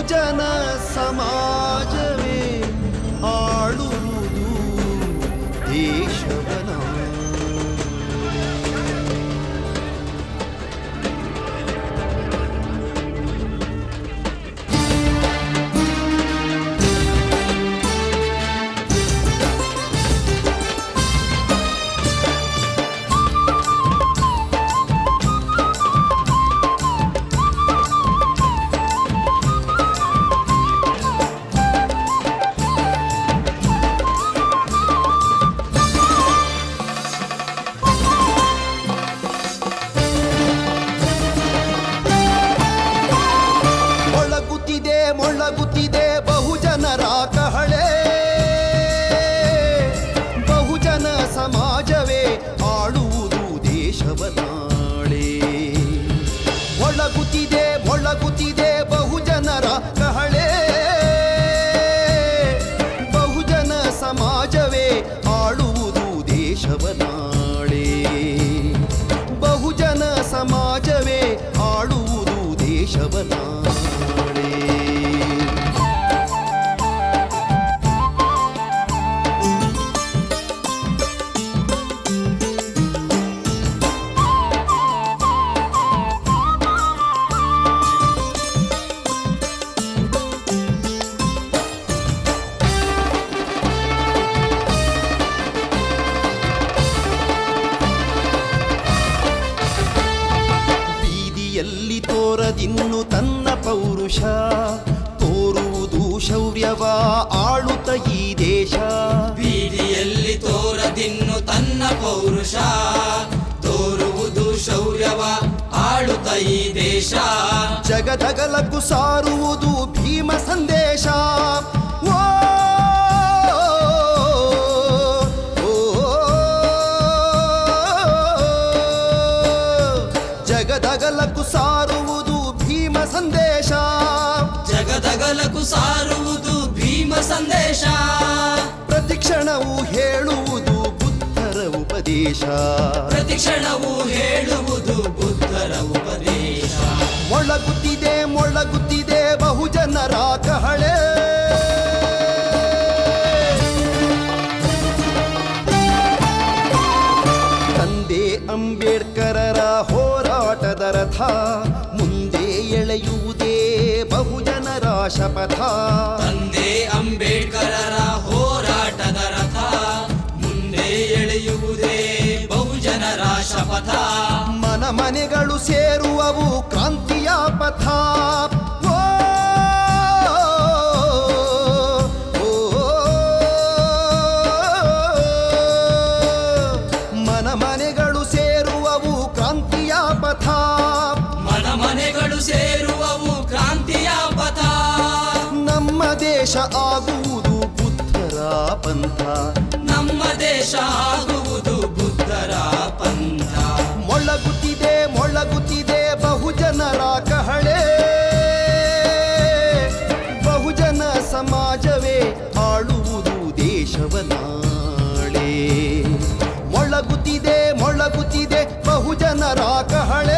ಬಹುಜನ ಸಮಾಜವೇ ಆಳುವುದು ದೇಶವನ ಮೊಳಗುತ್ತಿದೆ ಮೊಳಗುತ್ತಿದೆ ಬಹುಜನರ ಕಹಳೆ ಬಹುಜನ ಸಮಾಜವೇ ಆಳುವುದು ದೇಶವನಾಳೆ ಮೊಳಗುತ್ತಿದೆ ಮೊಳಗುತ್ತಿದೆ ಬಹುಜನರ ಕಹಳೆ ಬಹುಜನ ಸಮಾಜವೇ ಆಳುವುದು ದೇಶವನಾಳೆ ಬಹುಜನ ಸಮಾಜವೇ ಆಳುವುದು ದೇಶವನಾಳೆ ಬೀದಿಯಲ್ಲಿ ತೋರದಿನ್ನು ತನ್ನ ಪೌರುಷ ತೋರುವುದು ಶೌರ್ಯವ ಆಳುತ್ತ ಈ ದೇಶ ಬೀದಿಯಲ್ಲಿ ತೋರದಿನ್ನು ತನ್ನ ಪೌರುಷ ತೋರುವುದು ಶೌರ್ಯವ ಆಳುತ್ತ ಈ ದೇಶ ಜಗದಗಲಕ್ಕೂ ಸಾರುವುದು ಭೀಮ ಸಂದೇಶ ಓ, ಓ, ಜಗದಗಲಕ್ಕೂ ಸಾರುವುದು ಭೀಮ ಸಂದೇಶ ಜಗದಗಲಕು ಸಾರುವುದು ಭೀಮ ಸಂದೇಶ ಪ್ರತಿಕ್ಷಣವು ಹೇಳುವುದು ಬುದ್ಧರ ಉಪದೇಶ ಪ್ರತಿಕ್ಷಣವು ಹೇಳುವುದು ಬುದ್ಧರ ಉಪದೇಶ ಮೊಳಗುತ್ತಿದೆ ಮೊಳಗುತ್ತಿದೆ ಬಹುಜನರ ಕಹಳೆ ತಂದೆ ಅಂಬೇಡ್ಕರರ ಹೋರಾಟದ ರಥ ಮುಂದೆ ಎಳೆಯುವುದೇ ಬಹುಜನರ ಶಪಥ ತಂದೆ ಅಂಬೇಡ್ಕರರ ಹೋರಾಟದ ರಥ ಮುಂದೆ ಎಳೆಯುವುದೇ ಬಹುಜನರ ಶಪಥ ಮನ ಮನೆಗಳು ಸೇರುವವು ಕ್ರಾಂತಿಯ ಪಥ ಓ, ಓ, ಮನ ಮನೆಗಳು ಸೇರುವವು ಕ್ರಾಂತಿಯ ಪಥ ಮನ ಮನೆಗಳು ಸೇರುವವು ಕ್ರಾಂತಿಯ ಪಥ ನಮ್ಮ ದೇಶ ಆಗುವುದು ಬುದ್ಧರ ಪಂಥ ನಮ್ಮ ದೇಶ ಆಗುವುದು ಬುದ್ಧರ ಪಂಥ ಮೊಳಗುತ್ತಿದೆ ಮೊಳಗುತ್ತಿದೆ ಬಹುಜನರ ಕಹಳೆ ಬಹುಜನ ಸಮಾಜವೇ ಆಳುವುದು ದೇಶವನಾಳೆ ಮೊಳಗುತ್ತಿದೆ ಮೊಳಗುತ್ತಿದೆ ಬಹುಜನರ ಕಹಳೆ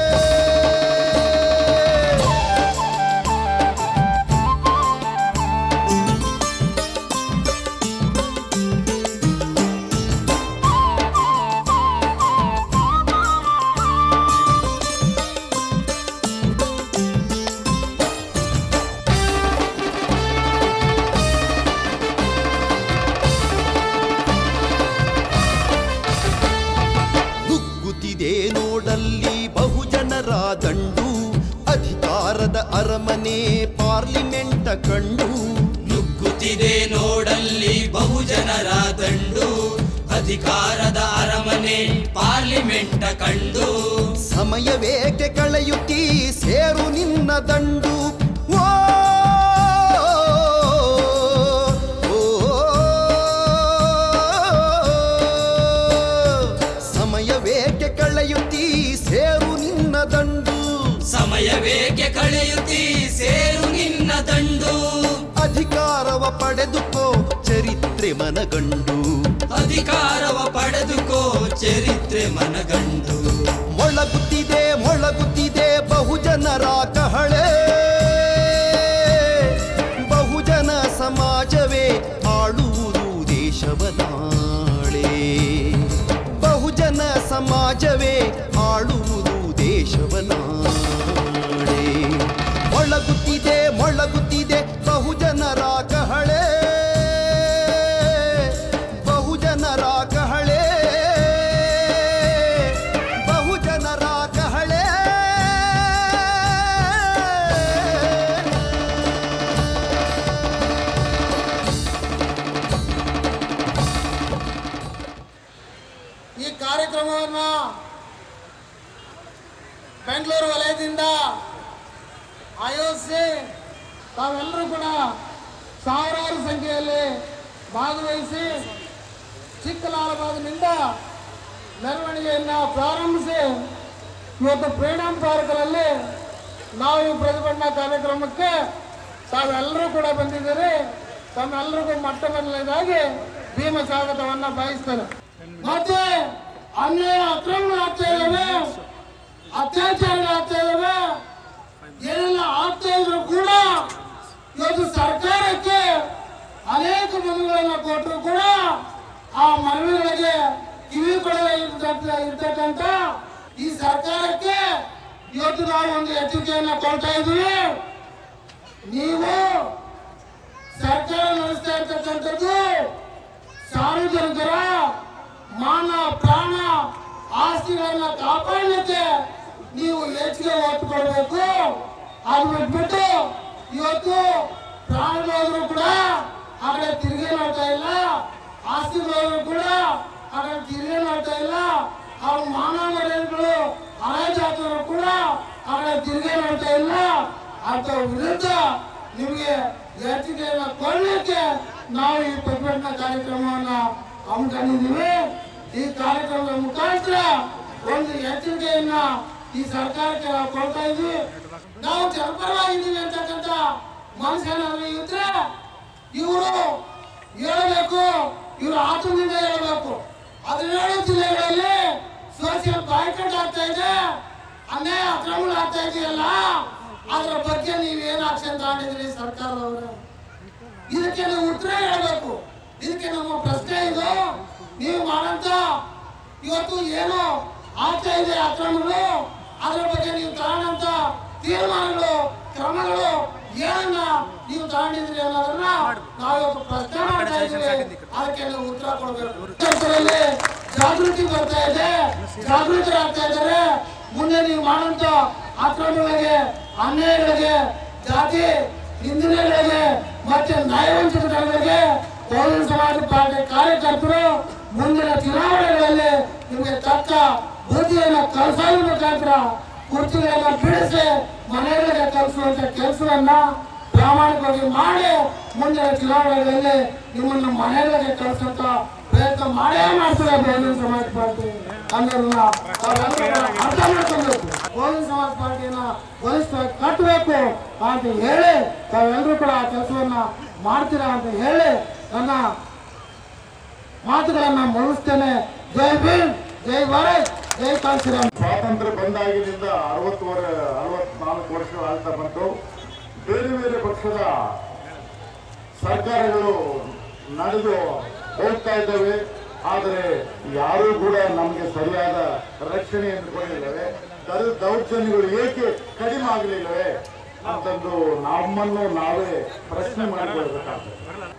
ನುಗ್ಗುತ್ತಿದೆ ನೋಡಲ್ಲಿ ಬಹುಜನರ ದಂಡು ಅಧಿಕಾರದ ಅರಮನೆ ಪಾರ್ಲಿಮೆಂಟ ಕಂಡು ನುಗ್ಗುತ್ತಿದೆ ನೋಡಲ್ಲಿ ಬಹುಜನರ ದಂಡು ಅಧಿಕಾರದ ಅರಮನೆ ಪಾರ್ಲಿಮೆಂಟ ಕಂಡು ಸಮಯವೇಕೆ ಕಳೆಯುತ್ತೀ ಸೇರು ನಿನ್ನ ದಂಡು ಓ, ಓ, ಸಮಯವೇಕೆ ಕಳೆಯುತ್ತೀ ಸೇರು ನಿನ್ನ ದಂಡು ಸಮಯವೇಕೆ ಕಳೆಯುತ್ತೀ ಸೇರು ನಿನ್ನ ದಂಡು ಅಧಿಕಾರವ ಪಡೆದುಕೋ ಚರಿತ್ರೆ ಮನಗಂಡು ಅಧಿಕಾರವ ಪಡೆದುಕೋ ಚರಿತ್ರೆ ಮನಗಂಡು ಮೊಳಗುತ್ತಿದೆ ಮೊಳಗುತ್ತಿದೆ ಬಹುಜನರ ಕಹಳೆ ಈ ಕಾರ್ಯಕ್ರಮವನ್ನು ಬೆಂಗಳೂರು ವಲಯದಿಂದ ಆಯೋಜಿಸಿ ತಾವೆಲ್ಲರೂ ಕೂಡ ಸಾವಿರಾರು ಸಂಖ್ಯೆಯಲ್ಲಿ ಭಾಗವಹಿಸಿ ಚಿಕ್ಕಲಾಲಬಾದ್ನಿಂದ ಮೆರವಣಿಗೆಯನ್ನು ಪ್ರಾರಂಭಿಸಿ ಇವತ್ತು ಫ್ರೀಡಂ ಪಾರ್ಕ್ನಲ್ಲಿ ನಾವು ಈ ಪ್ರತಿಭಟನಾ ಕಾರ್ಯಕ್ರಮಕ್ಕೆ ತಾವೆಲ್ಲರೂ ಕೂಡ ಬಂದಿದ್ದೀರಿ ತಮ್ಮೆಲ್ಲರಿಗೂ ಮೊಟ್ಟ ಮೊದಲನೇದಾಗಿ ಭೀಮ ಸ್ವಾಗತವನ್ನು ಬಯಸ್ತೇನೆ ಮತ್ತೆ ಅನ್ಯಾಯ ಅಕ್ರಮ ಆಗ್ತಾ ಇದ್ದಾವೆ ಅತ್ಯಾಚಾರ ಆಗ್ತಾ ಇದ್ದಾವೆ ಏನೆಲ್ಲ ಆಗ್ತಾ ಇದ್ರು ಕೂಡ ಇವತ್ತು ಸರ್ಕಾರಕ್ಕೆ ಅನೇಕ ಮನವಿಗಳನ್ನ ಕೊಟ್ಟರು ಕೂಡ ಆ ಮನವಿಗಳಿಗೆ ಕಿವಿ ಕೊಡದೆ ಇರ್ತಕ್ಕ- ಇರ್ತಕ್ಕಂಥ ಈ ಸರ್ಕಾರಕ್ಕೆ ಇವತ್ತು ನಾವು ಒಂದು ಎಚ್ಚರಿಕೆಯನ್ನ ಕೊಡ್ತಾ ಇದ್ದೀವಿ ನೀವು ಸರ್ಕಾರ ನಡೆಸ್ತಾ ಇರ್ತಕ್ಕಂಥದ್ದು ಸಾರ್ವಜನಿಕರ ಮಾನ ಪ್ರಾಣ ಆಸ್ತಿಗಳನ್ನ ಕಾಪಾಡಲಿಕ್ಕೆ ನೀವು ಹೆಚ್ಚಿಗೆ ಒತ್ತು ಕೊಡಬೇಕು ಅದು ಬಿಟ್ಬಿಟ್ಟು ಇವತ್ತು ಪ್ರಾಣಿಗಳಾದ್ರೂ ಕೂಡ ಆ ಕಡೆ ತಿರುಗಿ ನೋಡ್ತಾ ಇಲ್ಲ ಆಸ್ತಿಗಳಾದ್ರೂ ಕೂಡ ಆ ಕಡೆ ತಿರುಗಿ ನೋಡ್ತಾ ಇಲ್ಲ ಅವ್ರ ಮಾನ ಮರ್ಯಾದೆಗಳು ಹರಾಜಾತರು ಕೂಡ ಆ ಕಡೆ ತಿರುಗಿ ನೋಡ್ತಾ ಇಲ್ಲ ಅಂತ ವಿರುದ್ಧ ನಿಮಗೆ ಎಚ್ಚರಿಕೆಯನ್ನು ಕೊಡಲಿಕ್ಕೆ ನಾವು ಈ ಪ್ರತಿಭಟನಾ ಕಾರ್ಯಕ್ರಮವನ್ನ ಹಮ್ಮಿಕೊಂಡಿದ್ದೀವಿ ಈ ಕಾರ್ಯಕ್ರಮದ ಮುಖಾಂತರ ಒಂದು ಎಚ್ಚರಿಕೆಯನ್ನ ಈ ಸರ್ಕಾರಕ್ಕೆ ನಾವು ಕೊಡ್ತಾ ಇದ್ವಿ ನಾವು ಜನಪರವಾಗಿದ್ದೀವಿ ಅಂತಕ್ಕಂಥ ಮನಸ್ಸೇನಾದ್ರು ಇದ್ರೆ ಇವರು ಹೇಳಬೇಕು ಇವರು ಆತಂಕದಿಂದ ಹೇಳಬೇಕು ಹದಿನೇಳು ಜಿಲ್ಲೆಗಳಲ್ಲಿ ಸೋಷಿಯಲ್ ಬಾಯ್ಕಟ್ ಆಗ್ತಾ ಇದೆ ಅನ್ಯಾಯ ಅಕ್ರಮಗಳು ಆಗ್ತಾ ಇದೆಯಲ್ಲ ಅದರ ಬಗ್ಗೆ ನೀವೇನು ಆಕ್ಷನ್ ತಗೊಂಡಿದ್ರಿ ಸರ್ಕಾರದವರು ಇದಕ್ಕೆ ನೀವು ಉತ್ತರ ಹೇಳಬೇಕು ಇದಕ್ಕೆ ನಮ್ಮ ಪ್ರಶ್ನೆ ಇದು ನೀವು ಮಾಡಂತ ಇವತ್ತು ಏನು ಆಗ್ತಾ ಇದೆ ಅಕ್ರಮಗಳು ಅದರ ಬಗ್ಗೆ ನೀವು ತಗೊಂಡಂತ ತೀರ್ಮಾನಗಳು ಕ್ರಮಗಳು ಏನನ್ನ ನೀವು ತಗೊಂಡಿದ್ರಿ ಅನ್ನೋದನ್ನ ನಾವು ಇವತ್ತು ಪ್ರಶ್ನೆ ಮಾಡ್ತಾ ಇದ್ದೀವಿ ಅದಕ್ಕೆ ನೀವು ಉತ್ತರ ಕೊಡಬೇಕು ಕೆಲಸದಲ್ಲಿ ಜಾಗೃತಿ ಬರ್ತಾ ಇದೆ ಜಾಗೃತರಾಗ್ತಾ ಇದ್ದಾರೆ ಮುಂದೆ ನೀವು ಮಾಡಂತ ಅಕ್ರಮಗಳಿಗೆ ಅನ್ಯಾಯಗಳಿಗೆ ಜಾತಿ ನಿಂದನೆಗಳಿಗೆ ಮತ್ತೆ ನ್ಯಾಯವಂಚಿತಗಳಿಗೆ ಬಹುಜನ ಸಮಾಜ ಪಾರ್ಟಿ ಕಾರ್ಯಕರ್ತರು ಮುಂದಿನ ಚುನಾವಣೆಗಳಲ್ಲಿ ನಿಮಗೆ ತಕ್ಕ ಬುದ್ಧಿಯನ್ನು ಕಲಿಸೋದ್ರ ಮುಖಾಂತರ ಕುರ್ಚಿಗಳನ್ನ ಬಿಡಿಸಿ ಮನೆಗಳಿಗೆ ಕಲಿಸುವಂತ ಕೆಲಸವನ್ನ ಪ್ರಾಮಾಣಿಕವಾಗಿ ಮಾಡಿ ಮುಂದಿನ ಚುನಾವಣೆಗಳಲ್ಲಿ ನಿಮ್ಮನ್ನು ಮನೆಗಳಿಗೆ ಕಳಿಸುವಂತ ಪ್ರಯತ್ನ ಮಾಡೇ ಮಾಡ್ತಾರೆ ಬಹುಜನ ಸಮಾಜ ಪಾರ್ಟಿ ಅನ್ನೋದನ್ನ ತಾವೆಲ್ಲರೂ ಕೂಡ ಅರ್ಥ ಮಾಡ್ಕೊಬೇಕು ಬಹುಜನ ಸಮಾಜ ಪಾರ್ಟಿಯನ್ನ ಬಲಿಷ್ಠವಾಗಿ ಕಟ್ಟಬೇಕು ಅಂತ ಹೇಳಿ ತಾವೆಲ್ಲರೂ ಕೂಡ ಆ ಕೆಲಸವನ್ನ ಮಾಡ್ತೀರಾ ಅಂತ ಹೇಳಿ ನನ್ನ ಮಾತುಗಳನ್ನ ಮುಗಿಸ್ತೇನೆ ಜೈ ಭೀಮ್ ಜೈ ಭಾರತ್ ಜೈ ಕಾಂತಿರಾಮ್ ಸ್ವಾತಂತ್ರ್ಯ ಬಂದಾಗಿನಿಂದ ಅರವತ್ತು ವರ ಅರವತ್ನಾಲ್ಕು ವರ್ಷ ಆಗ್ತಾ ಬಂತು ಬೇರೆ ಬೇರೆ ಪಕ್ಷದ ಸರ್ಕಾರಗಳು ನಡೆದು ಹೋಗ್ತಾ ಇದ್ದಾವೆ ಆದರೆ ಯಾರೂ ಕೂಡ ನಮಗೆ ಸರಿಯಾದ ರಕ್ಷಣೆಯನ್ನು ಕೊಡಲಿಲ್ಲವೇ ದೌ- ದೌರ್ಜನ್ಯಗಳು ಏಕೆ ಕಡಿಮೆ ಆಗಲಿಲ್ಲವೇ ಅಂತಂದು ನಮ್ಮನ್ನು ನಾವೇ ಪ್ರಶ್ನೆ ಮಾಡಿಕೊಳ್ಬೇಕಾಗ್ತದೆ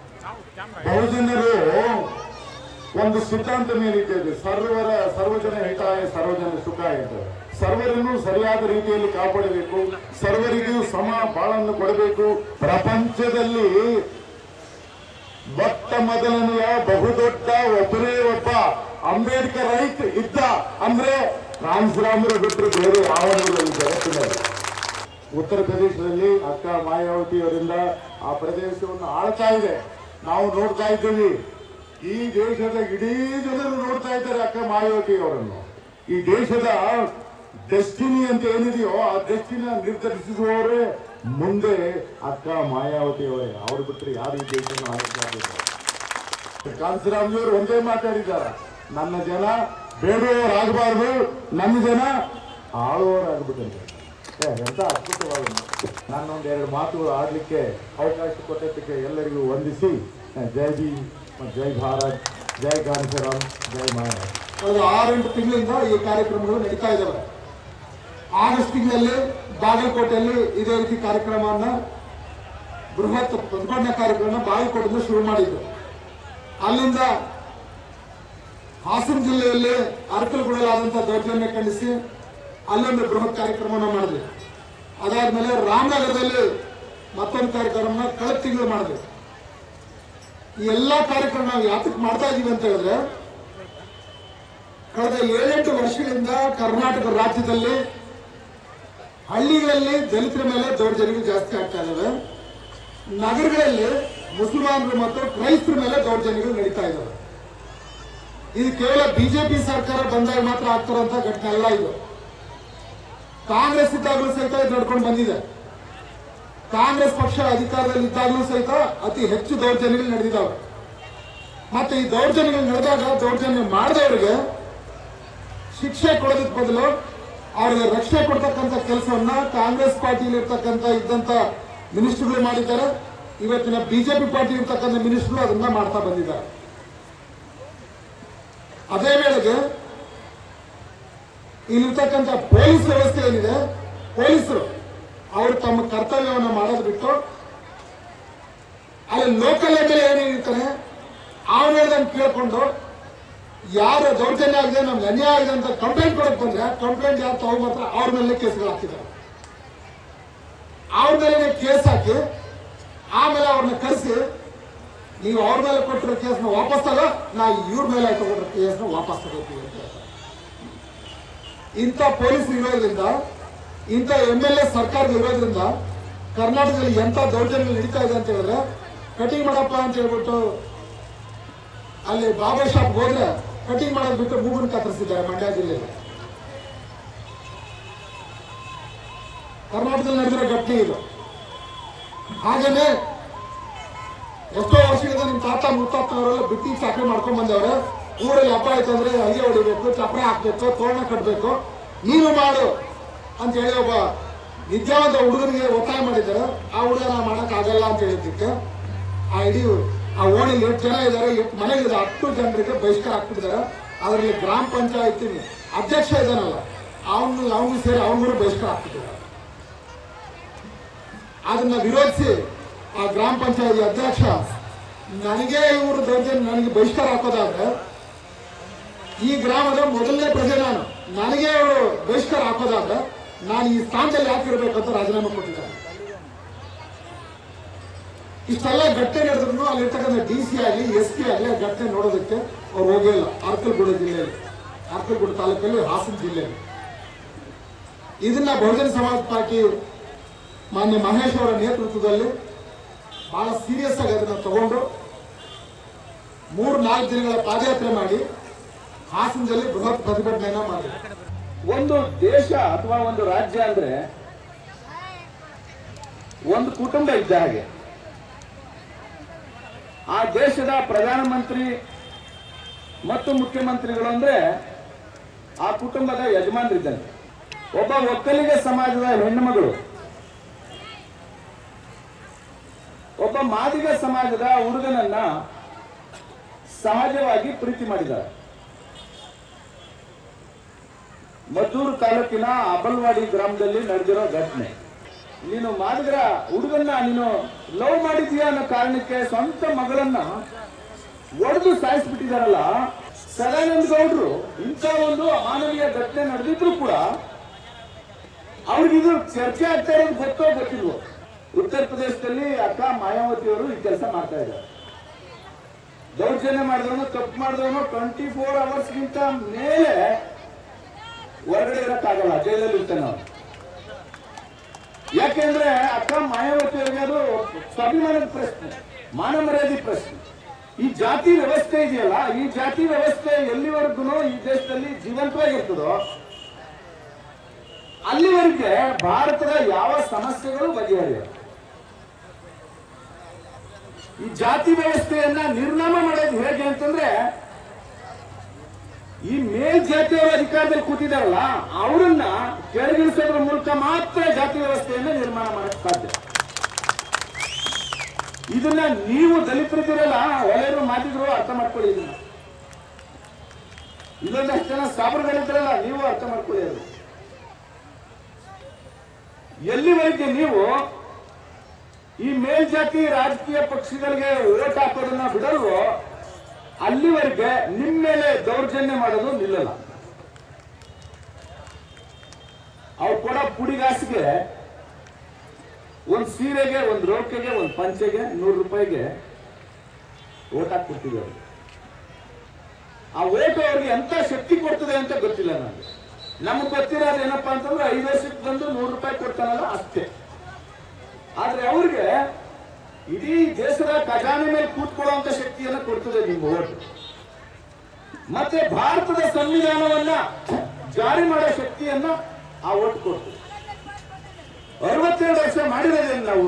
ಬಹುಜನರು ಒಂದು ಸಿದ್ಧಾಂತ ಮೇಲಿದ್ದೇವೆ ಸರ್ವರ ಸರ್ವಜನ ಹಿತಾಯ ಸರ್ವಜನ ಸುಖ ಇದೆ ಸರ್ವರನ್ನು ಸರಿಯಾದ ರೀತಿಯಲ್ಲಿ ಕಾಪಾಡಬೇಕು ಸರ್ವರಿಗೂ ಸಮ ಬಾಳನ್ನು ಕೊಡಬೇಕು ಪ್ರಪಂಚದಲ್ಲಿ ಮೊಟ್ಟ ಮೊದಲನೆಯ ಬಹುದೊಡ್ಡ ಒಬ್ಬರೇ ಒಬ್ಬ ಅಂಬೇಡ್ಕರ್ ರೈಟ್ ಇದ್ದ ಅಂದ್ರೆ ರಾಮಸ್ರಾಮರು ಬಿಟ್ಟರು ಬೇರೆ ಯಾವೊಂದು ಈ ಜಗತ್ತಿನಲ್ಲಿ ಉತ್ತರ ಪ್ರದೇಶದಲ್ಲಿ ಅಕ್ಕ ಮಾಯಾವತಿಯವರಿಂದ ಆ ಪ್ರದೇಶವನ್ನು ಆಳ್ತಾ ಇದೆ ನಾವು ನೋಡ್ತಾ ಇದ್ದೀವಿ ಈ ದೇಶದ ಇಡೀ ಜನರು ನೋಡ್ತಾ ಇದ್ದಾರೆ ಅಕ್ಕ ಮಾಯಾವತಿ ಅವರನ್ನು ಈ ದೇಶದ ಡೆಸ್ಟಿನಿ ಅಂತ ಏನಿದೆಯೋ ಆ ಡೆಸ್ಟಿನ ನಿರ್ಧರಿಸುವವರೇ ಮುಂದೆ ಅಕ್ಕ ಮಾಯಾವತಿ ಅವರೇ ಅವ್ರು ಬಿಟ್ಟರೆ ಯಾರು ಈ ದೇಶವನ್ನು ಆಳ್ತಾ ಇದ್ದಾರೆ ಕಾಂತಿರಾಮ್ಜಿಯವರು ಒಂದೇ ಮಾತಾಡಿದ್ದಾರೆ ನನ್ನ ಜನ ಬೇಡುವವರಾಗಬಾರ್ದು ನನ್ನ ಜನ ಆಳುವವರಾಗಬೇಕಂತ ಏ, ಎಂತ ಅದ್ಭುತವಾದ ಮಾತು. ನಾನೊಂದು ಎರಡು ಮಾತುಗಳು ಆಡಲಿಕ್ಕೆ ಅವಕಾಶ ಕೊಟ್ಟದ್ದಕ್ಕೆ ಎಲ್ಲರಿಗೂ ವಂದಿಸಿ ಆ, ಜೈ ಬಿ ಜೈ ಭಾರತ್ ಜೈ ಕಾಂತಿರಾಮ್ ಜೈ ಮಹಾರಾಜ್ ಕಳೆದ ಆರೆಂಟು ತಿಂಗಳಿಂದ ಈ ಕಾರ್ಯಕ್ರಮಗಳು ನಡೀತಾ ಇದ್ದಾವೆ ಆಗಸ್ಟ್ ತಿಂಗಳಲ್ಲಿ ಬಾಗಲಕೋಟೆಯಲ್ಲಿ ಇದೇ ರೀತಿ ಕಾರ್ಯಕ್ರಮವನ್ನ ಬೃಹತ್ ಪ್ರತಿಭಟನಾ ಕಾರ್ಯಕ್ರಮ ಬಾಗಲಕೋಟೆಯಿಂದ ಶುರು ಮಾಡಿದ್ರು ಅಲ್ಲಿಂದ ಹಾಸನ ಜಿಲ್ಲೆಯಲ್ಲಿ ಅರಕಲಗೂಡಲಾದಂತಹ ದೌರ್ಜನ್ಯ ಖಂಡಿಸಿ ಅಲ್ಲೊಂದು ಬೃಹತ್ ಕಾರ್ಯಕ್ರಮವನ್ನು ಮಾಡಿದ್ವಿ ಅದಾದ್ಮೇಲೆ ರಾಮನಗರದಲ್ಲಿ ಮತ್ತೊಂದು ಕಾರ್ಯಕ್ರಮನ ಕಳೆದ ತಿಂಗಳು ಮಾಡಿದ್ವಿ ಈ ಎಲ್ಲ ಕಾರ್ಯಕ್ರಮ ನಾವು ಯಾತಕ್ಕೆ ಮಾಡ್ತಾ ಇದೀವಿ ಅಂತ ಹೇಳಿದ್ರೆ ಕಳೆದ ಏಳೆಂಟು ವರ್ಷಗಳಿಂದ ಕರ್ನಾಟಕ ರಾಜ್ಯದಲ್ಲಿ ಹಳ್ಳಿಗಳಲ್ಲಿ ದಲಿತರ ಮೇಲೆ ದೌರ್ಜನ್ಯಗಳು ಜಾಸ್ತಿ ಆಗ್ತಾ ಇದಾವೆ ನಗರಗಳಲ್ಲಿ ಮುಸಲ್ಮಾನರು ಮತ್ತು ಕ್ರೈಸ್ತರ ಮೇಲೆ ದೌರ್ಜನ್ಯಗಳು ನಡೀತಾ ಇದಾವೆ ಇದು ಕೇವಲ ಬಿಜೆಪಿ ಸರ್ಕಾರ ಬಂದಾಗ ಮಾತ್ರ ಆಗ್ತಿರೋಂಥ ಘಟನೆ ಅಲ್ಲ ಇದು ಕಾಂಗ್ರೆಸ್ ಇದ್ದಾಗಲೂ ಸಹಿತ ಇದು ನಡ್ಕೊಂಡು ಬಂದಿದೆ ಕಾಂಗ್ರೆಸ್ ಪಕ್ಷ ಅಧಿಕಾರದಲ್ಲಿ ಇದ್ದಾಗಲೂ ಸಹಿತ ಅತಿ ಹೆಚ್ಚು ದೌರ್ಜನ್ಯಗಳು ನಡೆದಿದ್ದಾವೆ ಮತ್ತೆ ಈ ದೌರ್ಜನ್ಯಗಳು ನಡೆದಾಗ ದೌರ್ಜನ್ಯ ಮಾಡಿದವರಿಗೆ ಶಿಕ್ಷೆ ಕೊಡೋದಕ್ಕೆ ಬದಲು ಅವರಿಗೆ ರಕ್ಷಣೆ ಕೊಡ್ತಕ್ಕಂಥ ಕೆಲಸವನ್ನ ಕಾಂಗ್ರೆಸ್ ಪಾರ್ಟಿಯಲ್ಲಿ ಇರ್ತಕ್ಕಂಥ ಇದ್ದಂತ ಮಿನಿಸ್ಟರ್ಗಳು ಮಾಡಿದ್ದಾರೆ ಇವತ್ತಿನ ಬಿಜೆಪಿ ಪಾರ್ಟಿ ಇರ್ತಕ್ಕಂಥ ಮಿನಿಸ್ಟರ್ಗಳು ಅದನ್ನ ಮಾಡ್ತಾ ಬಂದಿದ್ದಾರೆ ಅದೇ ವೇಳೆಗೆ ಇಲ್ಲಿರ್ತಕ್ಕಂಥ ಪೊಲೀಸ್ ವ್ಯವಸ್ಥೆ ಏನಿದೆ ಪೊಲೀಸರು ಅವರು ತಮ್ಮ ಕರ್ತವ್ಯವನ್ನು ಮಾಡೋದು ಬಿಟ್ಟು ಅಲ್ಲಿ ಲೋಕಲ್ ಎಮ್ ಎಲ್ ಏನಿರ್ತಾನೆ ಅವನು ಹೇಳ್ದಂಗೆ ಕೇಳ್ಕೊಂಡು ಯಾರು ದೌರ್ಜನ್ಯ ಆಗಿದೆ ನಮ್ಗೆ ಅನ್ಯಾಯ ಆಗಿದೆ ಅಂತ ಕಂಪ್ಲೇಂಟ್ ಕೊಡಕ್ ಬಂದ್ರೆ ಕಂಪ್ಲೇಂಟ್ ಯಾರು ತಗೊಂಬತ್ರ ಅವ್ರ ಮೇಲೆ ಕೇಸ್ಗಳು ಹಾಕಿದ್ದಾರೆ ಅವ್ರ ಮೇಲೆ ಕೇಸ್ ಹಾಕಿ ಆಮೇಲೆ ಅವ್ರನ್ನ ಕರೆಸಿ ನೀವು ಅವ್ರ ಮೇಲೆ ಕೊಟ್ಟಿರೋ ಕೇಸ್ನ ವಾಪಸ್ ತಗೋ ನಾ ಇವ್ರ ಮೇಲೆ ತಗೊಂಡಿರೋ ಕೇಸ್ನ ವಾಪಸ್ ತಗೋತೀವಿ ಅಂತ ಹೇಳ್ತಾರೆ. ಇಂಥ ಪೊಲೀಸ್ ಇರೋದ್ರಿಂದ ಇಂಥ ಎಮ್ ಎಲ್ ಎ ಸರ್ಕಾರದ ಇರೋದ್ರಿಂದ ಕರ್ನಾಟಕದಲ್ಲಿ ಎಂಥ ದೌರ್ಜನ್ಯಗಳು ನಡೀತಾ ಇದೆ ಅಂತ ಹೇಳಿದ್ರೆ ಕಟಿಂಗ್ ಮಾಡಪ್ಪ ಅಂತ ಹೇಳ್ಬಿಟ್ಟು ಅಲ್ಲಿ ಬಾಬಾ ಶಾಪ್ ಹೋದ್ರೆ ಕಟಿಂಗ್ ಮಾಡೋದು ಬಿಟ್ಟು ಮೂಗನ್ ಕತ್ತರಿಸಿದ್ದಾರೆ ಮಂಡ್ಯ ಜಿಲ್ಲೆಯಲ್ಲಿ ಕರ್ನಾಟಕದಲ್ಲಿ ನಡೆದಿರೋ ಘಟನೆ ಇದು ಹಾಗೇನೆ ಎಷ್ಟೋ ವರ್ಷಗಳಿಂದ ನಿಮ್ಮ ತಾತ ಮುತ್ತಾತನವರೆಲ್ಲ ಬಿಟ್ಟಿ ಚಾಕರಿ ಮಾಡ್ಕೊಂಡ್ ಬಂದವ್ರೆ ಊರಲ್ಲಿ ಹಬ್ಬ ಆಯ್ತು ಅಂದ್ರೆ ಹಂಗೆ ಹೊಡಿಬೇಕು ಚಪ್ರ ಹಾಕ್ಬೇಕು ತೋರಣ ಕಟ್ಟಬೇಕು ನೀನು ಮಾಡು ಅಂತ ಹೇಳಿ ಒಬ್ಬ ವಿದ್ಯಾವಂತ ಹುಡುಗನಿಗೆ ಒತ್ತಾಯ ಮಾಡಿದ್ದಾರೆ ಆ ಹುಡುಗ ನಾ ಮಾಡಕ್ ಆಗಲ್ಲ ಅಂತ ಹೇಳಿದ್ದಕ್ಕೆ ಆ ಇಡೀ ಆ ಓಣಿಲಿ ಎಷ್ಟು ಜನ ಇದ್ದಾರೆ ಎಷ್ಟು ಮನೆಗಿದೆ ಹತ್ತು ಜನರಿಗೆ ಬಹಿಷ್ಕಾರ ಹಾಕ್ಬಿಟ್ಟಿದ್ದಾರೆ ಅದರಲ್ಲಿ ಗ್ರಾಮ ಪಂಚಾಯತಿ ಅಧ್ಯಕ್ಷ ಇದ್ದಾನಲ್ಲ ಅವನು ಅವನು ಸೇರಿ ಅವನಿಗೂ ಬಹಿಷ್ಕಾರ ಹಾಕ್ಬಿಟ್ಟಿದ್ದಾರೆ ಅದನ್ನ ವಿರೋಧಿಸಿ ಆ ಗ್ರಾಮ ಪಂಚಾಯತಿ ಅಧ್ಯಕ್ಷ ನನಗೆ ಇವರು ದೌರ್ಜನ್ಯ ನನಗೆ ಬಹಿಷ್ಕಾರ ಹಾಕೋದಾದ್ರೆ ಈ ಗ್ರಾಮದ ಮೊದಲನೇ ಪ್ರಜೆ ನಾನು ನನಗೆ ಅವರು ಬಹಿಷ್ಕಾರ ಹಾಕೋದಾದ್ರೆ ನಾನು ಈ ಸ್ಥಾನದಲ್ಲಿ ಯಾಕಿರ್ಬೇಕಂತ ರಾಜೀನಾಮೆ ಕೊಟ್ಟಿದ್ದಾರೆ ಇಷ್ಟೆಲ್ಲ ಘಟನೆ ನಡೆದ್ರು ಅಲ್ಲಿರ್ತಕ್ಕಂಥ ಡಿ ಸಿ ಆಗಲಿ ಎಸ್ ಪಿ ಆಗಲಿ ಆ ಘಟನೆ ನೋಡೋದಕ್ಕೆ ಅವ್ರು ಹೋಗಿಲ್ಲ ಅರ್ಕಲ್ಗೂಡು ಜಿಲ್ಲೆಯಲ್ಲಿ ಅರ್ಕಲ್ಗೂಡು ತಾಲೂಕಲ್ಲಿ ಹಾಸನ ಜಿಲ್ಲೆಯಲ್ಲಿ ಇದನ್ನ ಬಹುಜನ ಸಮಾಜ ಪಾರ್ಟಿ ಮಾನ್ಯ ಮಹೇಶ್ ಅವರ ನೇತೃತ್ವದಲ್ಲಿ ಬಹಳ ಸೀರಿಯಸ್ ಆಗಿ ಅದನ್ನ ತಗೊಂಡು ಮೂರು ನಾಲ್ಕು ದಿನಗಳ ಪಾದಯಾತ್ರೆ ಮಾಡಿ ಹಾಸನದಲ್ಲಿ ಬೃಹತ್ ಪ್ರತಿಭಟನೆಯನ್ನ ಮಾಡಿದ್ರು ಒಂದು ದೇಶ ಅಥವಾ ಒಂದು ರಾಜ್ಯ ಅಂದ್ರೆ ಒಂದು ಕುಟುಂಬ ಇದ್ದ ಹಾಗೆ ಆ ದೇಶದ ಪ್ರಧಾನಮಂತ್ರಿ ಮತ್ತು ಮುಖ್ಯಮಂತ್ರಿಗಳು ಅಂದ್ರೆ ಆ ಕುಟುಂಬದ ಯಜಮಾನರಿದ್ದಂತೆ ಒಬ್ಬ ಒಕ್ಕಲಿಗ ಸಮಾಜದ ಹೆಣ್ಣುಮಗಳು ಒಬ್ಬ ಮಾದಿಗ ಸಮಾಜದ ಹುಡುಗನನ್ನ ಸಹಜವಾಗಿ ಪ್ರೀತಿ ಮಾಡಿದ್ದಾರೆ ಮದ್ದೂರು ತಾಲೂಕಿನ ಅಬಲ್ವಾಡಿ ಗ್ರಾಮದಲ್ಲಿ ನಡೆದಿರೋ ಘಟನೆ ನೀನು ಮಾಡಿದ್ರ ಹುಡುಗನ್ನ ನೀನು ಲವ್ ಮಾಡಿದ್ಯಾ ಅನ್ನೋ ಕಾರಣಕ್ಕೆ ಸ್ವಂತ ಮಗಳನ್ನ ಒಡೆದು ಸಾಯಿಸ್ಬಿಟ್ಟಿದಾರಲ್ಲ ಸದಾನಂದ ಗೌಡ್ರು ಇಂಥ ಒಂದು ಅಮಾನವೀಯ ಘಟನೆ ನಡೆದಿದ್ರು ಕೂಡ ಅವ್ರಿಗೆ ಇದು ಚರ್ಚೆ ಆಗ್ತಾ ಇರೋದು ಗೊತ್ತೋ ಗೊತ್ತಿಲ್ವೋ ಉತ್ತರ ಪ್ರದೇಶದಲ್ಲಿ ಅಕ್ಕ ಮಾಯಾವತಿ ಅವರು ಈ ಕೆಲಸ ಮಾಡ್ತಾ ಇದ್ದಾರೆ ದೌರ್ಜನ್ಯ ಮಾಡಿದವನು ತಪ್ಪು ಮಾಡಿದವನು ಟ್ವೆಂಟಿ ಫೋರ್ ಅವರ್ಸ್ಗಿಂತ ಮೇಲೆ ಹೊರಗಡೆ ಇರಕ್ಕಾಗಲ್ಲ ಜೈಲಲ್ಲಿ ಇರ್ತಾನೆ ಅವನು ಯಾಕೆಂದ್ರೆ ಅಕ್ಕ ಮಾಯಾವತಿ ಅವರಿಗೆ ಅದು ಸ್ವಾಭಿಮಾನದ ಪ್ರಶ್ನೆ ಮಾನ ಮರ್ಯಾದೆ ಪ್ರಶ್ನೆ ಈ ಜಾತಿ ವ್ಯವಸ್ಥೆ ಇದೆಯಲ್ಲ ಈ ಜಾತಿ ವ್ಯವಸ್ಥೆ ಎಲ್ಲಿವರೆಗೂ ಈ ದೇಶದಲ್ಲಿ ಜೀವಂತವಾಗಿರ್ತದೋ ಅಲ್ಲಿವರೆಗೆ ಭಾರತದ ಯಾವ ಸಮಸ್ಯೆಗಳು ಬಗೆಹರಿಯಲ್ಲ ಈ ಜಾತಿ ವ್ಯವಸ್ಥೆಯನ್ನ ನಿರ್ನಾಮ ಮಾಡೋದು ಹೇಗೆ ಅಂತಂದ್ರೆ ಈ ಮೇಲ್ಜಾತಿಯವರು ಅಧಿಕಾರದಲ್ಲಿ ಕೂತಿದಾರಲ್ಲ ಅವರನ್ನ ಕೆಳಗಿಳಿಸೋದ್ರ ಮೂಲಕ ಮಾತ್ರ ಜಾತಿ ವ್ಯವಸ್ಥೆಯನ್ನ ನಿರ್ಮಾಣ ಮಾಡಕ್ ಸಾಧ್ಯ ಇದನ್ನ ನೀವು ದಲಿತರಿದ್ದೀರಲ್ಲ ಒಳ್ಳೆಯವರು ಮಾತಿದ್ರು ಅರ್ಥ ಮಾಡ್ಕೊಳ್ಳಿ ಇದನ್ನ ಇಲ್ಲೊಂದಷ್ಟು ಜನ ಸಾಬರುಗಳಿದ್ರಲ್ಲ ನೀವು ಅರ್ಥ ಮಾಡ್ಕೊಳ್ಳಿ ಅದು ಎಲ್ಲಿವರೆಗೆ ನೀವು ಈ ಮೇಲ್ಜಾತಿ ರಾಜಕೀಯ ಪಕ್ಷಗಳಿಗೆ ಓಟ್ ಹಾಕೋದನ್ನ ಬಿಡಲ್ವೋ ಅಲ್ಲಿವರೆಗೆ ನಿಮ್ಮ ಮೇಲೆ ದೌರ್ಜನ್ಯ ಮಾಡೋದು ನಿಲ್ಲಲ್ಲ ಅವ್ರು ಕೊಡೋ ಪುಡಿಗಾಸಿಗೆ ಒಂದ್ ಸೀರೆಗೆ ಒಂದ್ ರೋಕೆಗೆ ಒಂದ್ ಪಂಚೆಗೆ ನೂರು ರೂಪಾಯಿಗೆ ಓಟ್ ಹಾಕ್ಬಿಡ್ತೀವಿ ಅವ್ರು ಆ ಓಟು ಅವ್ರಿಗೆ ಎಂತ ಶಕ್ತಿ ಕೊಡ್ತದೆ ಅಂತ ಗೊತ್ತಿಲ್ಲ ನನಗೆ ನಮ್ಗೆ ಗೊತ್ತಿರೋದು ಏನಪ್ಪಾ ಅಂತಂದ್ರೆ ಐದು ವರ್ಷಕ್ಕೆ ಬಂದು ನೂರು ರೂಪಾಯಿ ಕೊಡ್ತಾನಲ್ಲ ಅಷ್ಟೇ ಆದ್ರೆ ಅವ್ರಿಗೆ ಇಡೀ ದೇಶದ ಖಜಾನೆ ಮೇಲೆ ಕೂತ್ಕೊಳ್ಳುವಂತ ಶಕ್ತಿಯನ್ನು ಕೊಡ್ತದೆ ನಿಮ್ಮ ಓಟು ಮತ್ತೆ ಭಾರತದ ಸಂವಿಧಾನವನ್ನ ಜಾರಿ ಮಾಡೋ ಶಕ್ತಿಯನ್ನ ಆ ಓಟ್ ಕೊಡ್ತದೆ ಅರವತ್ತೆರಡು ವರ್ಷ ಮಾಡಿರೋದೇನು ನಾವು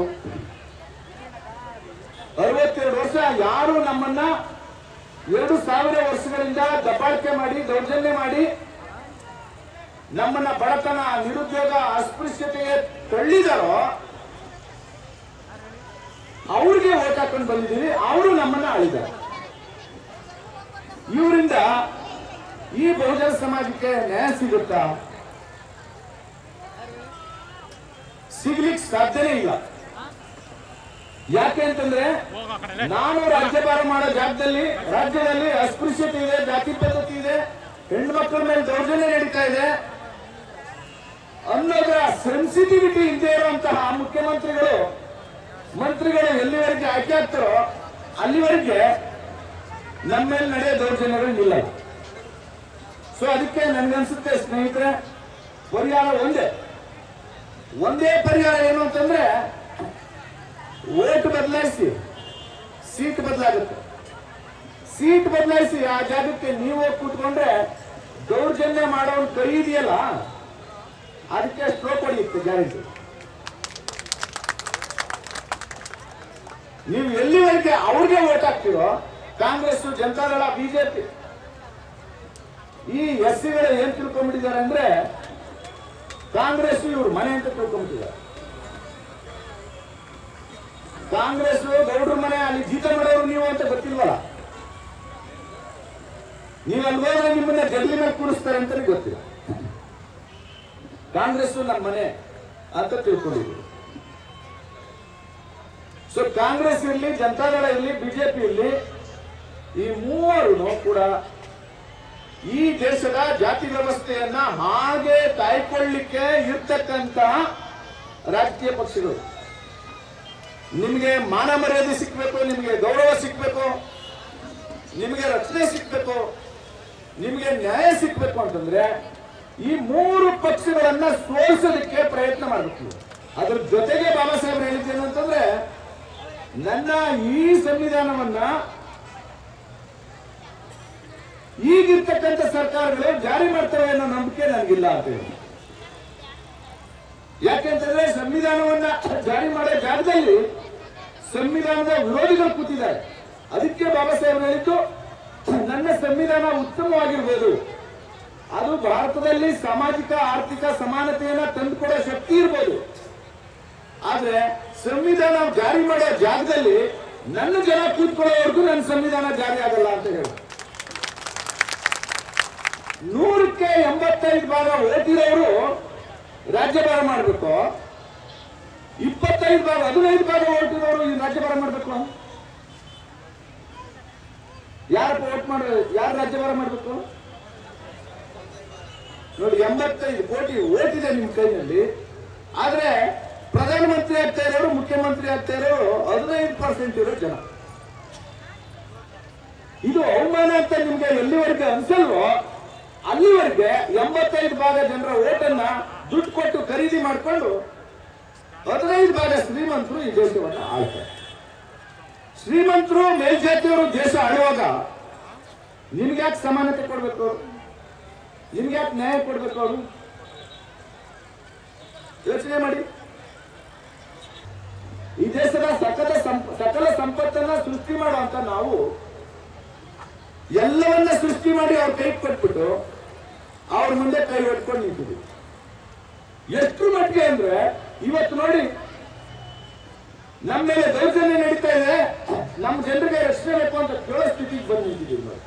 ಅರವತ್ತೆರಡು ವರ್ಷ ಯಾರು ನಮ್ಮನ್ನ ಎರಡು ಸಾವಿರ ವರ್ಷಗಳಿಂದ ದಬ್ಬಾಳಿಕೆ ಮಾಡಿ ದೌರ್ಜನ್ಯ ಮಾಡಿ ನಮ್ಮನ್ನ ಬಡತನ ನಿರುದ್ಯೋಗ ಅಸ್ಪೃಶ್ಯತೆಗೆ ತಳ್ಳಿದಾರೋ ಅವ್ರಿಗೆ ಓಟ್ ಹಾಕೊಂಡು ಬಂದಿದ್ದೀವಿ ಅವರು ನಮ್ಮನ್ನ ಆಳಿದ್ದಾರೆ ಇವರಿಂದ ಈ ಬಹುಜನ ಸಮಾಜಕ್ಕೆ ನ್ಯಾಯ ಸಿಗುತ್ತಾ ಸಿಗ್ಲಿಕ್ಕೆ ಸಾಧ್ಯನೇ ಇಲ್ಲ ಯಾಕೆ ಅಂತಂದ್ರೆ ನಾನು ರಾಜ್ಯಭಾರ ಮಾಡೋ ಜಾಗದಲ್ಲಿ ರಾಜ್ಯದಲ್ಲಿ ಅಸ್ಪೃಶ್ಯತೆ ಇದೆ ಜಾತಿ ಪದ್ಧತಿ ಇದೆ ಹೆಣ್ಣು ಮಕ್ಕಳ ಮೇಲೆ ದೌರ್ಜನ್ಯ ನಡೀತಾ ಇದೆ ಅನ್ನೋದರ ಸೆನ್ಸಿಟಿವಿಟಿ ಇಲ್ಲದೆ ಇರುವಂತಹ ಮುಖ್ಯಮಂತ್ರಿಗಳು ಮಂತ್ರಿಗಳು ಎಲ್ಲಿವರೆಗೆ ಆಯ್ಕೆ ಆಗ್ತಾರೋ ಅಲ್ಲಿವರೆಗೆ ನಮ್ಮ ಮೇಲೆ ನಡೆಯೋ ದೌರ್ಜನ್ಯಗಳು ನಿಲ್ಲಲ್ಲ ಸೊ ಅದಕ್ಕೆ ನನ್ಗನ್ಸುತ್ತೆ ಸ್ನೇಹಿತರೆ ಪರಿಹಾರ ಒಂದೇ ಒಂದೇ ಪರಿಹಾರ ಏನು ಅಂತಂದ್ರೆ ಓಟ್ ಬದಲಾಯಿಸಿ ಸೀಟ್ ಬದಲಾಗುತ್ತೆ ಸೀಟ್ ಬದಲಾಯಿಸಿ ಆ ಜಾಗಕ್ಕೆ ನೀವು ಹೋಗಿ ಕೂತ್ಕೊಂಡ್ರೆ ದೌರ್ಜನ್ಯ ಮಾಡೋನ್ ಕೈ ಇದೆಯಲ್ಲ ಅದಕ್ಕೆ ಸ್ಟ್ರೋಕ್ ಹೊಡೆಯುತ್ತೆ ಗ್ಯಾರಂಟಿ ನೀವು ಎಲ್ಲಿವರೆಗೆ ಅವ್ರಿಗೆ ಓಟ್ ಹಾಕ್ತೀರೋ ಕಾಂಗ್ರೆಸ್ ಜನತಾದಳ ಬಿಜೆಪಿ ಈ ಎಸ್ ಸಿಗಳು ಏನ್ ತಿಳ್ಕೊಂಡ್ಬಿಟ್ಟಿದ್ದಾರೆ ಅಂದ್ರೆ ಕಾಂಗ್ರೆಸ್ ಇವ್ರ ಮನೆ ಅಂತ ತಿಳ್ಕೊಂಡ್ಬಿಟ್ಟಿದ್ದಾರೆ ಕಾಂಗ್ರೆಸ್ ಗೌಡ್ರ ಮನೆ ಅಲ್ಲಿ ಜೀತ ಮಾಡೋರು ನೀವು ಅಂತ ಗೊತ್ತಿಲ್ವಲ್ಲ ನೀವು ಅಲ್ಲಿ ಹೋದ್ರೆ ನಿಮ್ಮನ್ನ ಜಗಲಿ ಮೇಲೆ ಕೂರಿಸ್ತಾರೆ ಅಂತಾನೆ ಗೊತ್ತಿಲ್ಲ ಕಾಂಗ್ರೆಸ್ ನಮ್ಮ ಮನೆ ಅಂತ ತಿಳ್ಕೊಂಡಿದ್ದೀವಿ ಸೊ ಕಾಂಗ್ರೆಸ್ ಇರಲಿ ಜನತಾದಳ ಇರಲಿ ಬಿಜೆಪಿ ಇರಲಿ ಈ ಮೂವರು ಕೂಡ ಈ ದೇಶದ ಜಾತಿ ವ್ಯವಸ್ಥೆಯನ್ನ ಹಾಗೆ ಕಾಯ್ಕೊಳ್ಳಿಕ್ಕೆ ಇರ್ತಕ್ಕಂತಹ ರಾಜಕೀಯ ಪಕ್ಷಗಳು ನಿಮಗೆ ಮಾನ ಮರ್ಯಾದೆ ಸಿಕ್ಬೇಕು ನಿಮಗೆ ಗೌರವ ಸಿಕ್ಬೇಕು ನಿಮಗೆ ರಕ್ಷಣೆ ಸಿಕ್ಬೇಕು ನಿಮಗೆ ನ್ಯಾಯ ಸಿಕ್ಬೇಕು ಅಂತಂದ್ರೆ ಈ ಮೂರು ಪಕ್ಷಗಳನ್ನ ಸೋಲಿಸೋದಕ್ಕೆ ಪ್ರಯತ್ನ ಮಾಡಬೇಕು ಅದ್ರ ಜೊತೆಗೆ ಬಾಬಾ ಸಾಹೇಬ್ ಹೇಳಿದ್ದೇನು ಅಂತಂದ್ರೆ ನನ್ನ ಈ ಸಂವಿಧಾನವನ್ನ ಈಗಿರ್ತಕ್ಕಂಥ ಸರ್ಕಾರಗಳು ಜಾರಿ ಮಾಡ್ತವೆ ಅನ್ನೋ ನಂಬಿಕೆ ನನಗಿಲ್ಲ ಅಂತ ಹೇಳಿ ಯಾಕೆಂತಂದ್ರೆ ಸಂವಿಧಾನವನ್ನ ಜಾರಿ ಮಾಡೋ ಜಾಗದಲ್ಲಿ ಸಂವಿಧಾನದ ವಿರೋಧಿಗಳು ಕೂತಿದ್ದಾರೆ ಅದಕ್ಕೆ ಬಾಬಾ ಸಾಹೇಬ್ ಹೇಳಿದ್ದು ನನ್ನ ಸಂವಿಧಾನ ಉತ್ತಮವಾಗಿರ್ಬೋದು ಅದು ಭಾರತದಲ್ಲಿ ಸಾಮಾಜಿಕ ಆರ್ಥಿಕ ಸಮಾನತೆಯನ್ನ ತಂದುಕೊಡೋ ಶಕ್ತಿ ಇರ್ಬೋದು ಆದ್ರೆ ಸಂವಿಧಾನ ಜಾರಿ ಮಾಡೋ ಜಾಗದಲ್ಲಿ ನನ್ನ ಜನ ಕೂತ್ಕೊಳ್ಳೋವರೆಗೂ ನನ್ನ ಸಂವಿಧಾನ ಜಾರಿ ಆಗಲ್ಲ ಅಂತ ಹೇಳಿ ನೂರಕ್ಕೆ ಎಂಬತ್ತೈದು ಭಾಗ ಓಟಿರೋರು ರಾಜ್ಯಭಾರ ಮಾಡಬೇಕು ಇಪ್ಪತ್ತೈದು ಭಾಗ ಹದಿನೈದು ಭಾಗ ಓಟಿರೋರು ಈ ರಾಜ್ಯಭಾರ ಮಾಡಬೇಕು ಯಾರಪ್ಪ ಓಟ್ ಮಾಡ ಯಾರು ರಾಜ್ಯಭಾರ ಮಾಡಬೇಕು ನೋಡಿ ಎಂಬತ್ತೈದು ಕೋಟಿ ಓಟಿದೆ ನಿಮ್ ಕೈನಲ್ಲಿ ಆದ್ರೆ ಪ್ರಧಾನಮಂತ್ರಿ ಆಗ್ತಾ ಇರೋರು ಮುಖ್ಯಮಂತ್ರಿ ಆಗ್ತಾ ಇರೋರು ಹದಿನೈದು ಪರ್ಸೆಂಟ್ ಇರೋ ಜನ ಇದು ಅವಮಾನ ಅಂತ ನಿಮ್ಗೆ ಎಲ್ಲಿವರೆಗೆ ಅನ್ಸಲ್ವೋ ಅಲ್ಲಿವರೆಗೆ ಎಂಬತ್ತೈದು ಭಾಗ ಜನರ ಓಟನ್ನ ದುಡ್ಡು ಕೊಟ್ಟು ಖರೀದಿ ಮಾಡಿಕೊಂಡು ಹದಿನೈದು ಭಾಗ ಶ್ರೀಮಂತರು ಈ ದೇಶವನ್ನ ಆಳ್ತಾರೆ ಶ್ರೀಮಂತರು ಮೇಲ್ಜಾತಿಯವರು ದೇಶ ಆಳುವಾಗ ನಿಮ್ಗೆ ಯಾಕೆ ಸಮಾನತೆ ಕೊಡ್ಬೇಕು ನಿಮ್ಗೆ ಯಾಕೆ ನ್ಯಾಯ ಕೊಡ್ಬೇಕು ಅವರು ಯೋಚನೆ ಮಾಡಿ ಈ ದೇಶದ ಸಕಲ ಸಂಪ ಸಕಲ ಸಂಪತ್ತನ್ನ ಸೃಷ್ಟಿ ಮಾಡುವಂತ ನಾವು ಎಲ್ಲವನ್ನ ಸೃಷ್ಟಿ ಮಾಡಿ ಅವ್ರ ಕೈ ಕೊಟ್ಬಿಟ್ಟು ಅವ್ರ ಮುಂದೆ ಕೈ ಹೊಡ್ಕೊಂಡು ನಿಂತಿದ್ವಿ ಎಷ್ಟು ಮಟ್ಟಿಗೆ ಅಂದ್ರೆ ಇವತ್ತು ನೋಡಿ ನಮ್ಮ ಮೇಲೆ ದೌರ್ಜನ್ಯ ನಡೀತಾ ಇದೆ ನಮ್ಮ ಜನರಿಗೆ ರಕ್ಷಣೆ ಬೇಕು ಅಂತ ಕೇಳೋ ಸ್ಥಿತಿಗೆ ಬಂದು ನಿಂತಿದ್ದೀವಿ ನಾವು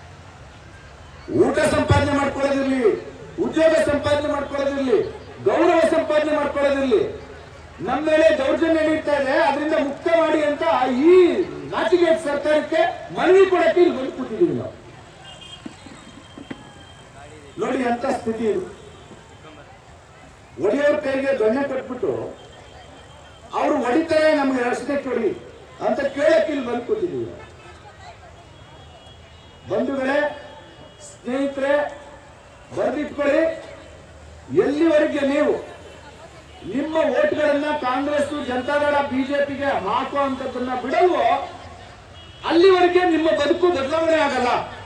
ಊಟ ಸಂಪಾದನೆ ಮಾಡ್ಕೊಳ್ಳೋದಿರ್ಲಿ ಉದ್ಯೋಗ ಸಂಪಾದನೆ ಮಾಡ್ಕೊಳ್ಳೋದಿರ್ಲಿ ಗೌರವ ಸಂಪಾದನೆ ಮಾಡ್ಕೊಳ್ಳೋದಿರ್ಲಿ ನಮ್ಮ ಮೇಲೆ ದೌರ್ಜನ್ಯ ನಡೀತಾ ಇದೆ ಅದರಿಂದ ಮುಕ್ತ ಮಾಡಿ ಅಂತ ಈ ನಾಚಿಕೆ ಸರ್ಕಾರಕ್ಕೆ ಮನವಿ ಕೊಡಕ್ಕೆ ಇಲ್ಲಿ ಬಂದು ಕೂತಿದ್ದೀವಿ ನಾವು ನೋಡಿ ಅಂತ ಸ್ಥಿತಿ ಇದು ಒಡೆಯವ್ರ ಕೈಗೆ ದೊಣ್ಣೆ ಕೊಟ್ಬಿಟ್ಟು ಅವರು ಹೊಡಿತಾರೆ ನಮ್ಗೆ ರಸ್ತೆ ಕೊಡಿ ಅಂತ ಕೇಳಕ್ಕೆ ಇಲ್ಲಿ ಬಂದು ಕೂತಿದ್ದೀವಿ ನಾವು. ಬಂಧುಗಳೇ ಸ್ನೇಹಿತರೆ ಬರೆದಿಟ್ಕೊಳ್ಳಿ ಎಲ್ಲಿವರೆಗೆ ನೀವು ನಿಮ್ಮ ಓಟ್ಗಳನ್ನ ಕಾಂಗ್ರೆಸ್ ಜನತಾದಳ ಬಿಜೆಪಿಗೆ ಹಾಕುವಂತದನ್ನ ಬಿಡಲ್ವೋ ಅಲ್ಲಿವರೆಗೆ ನಿಮ್ಮ ಬದುಕು ಬದಲಾವಣೆ ಆಗಲ್ಲ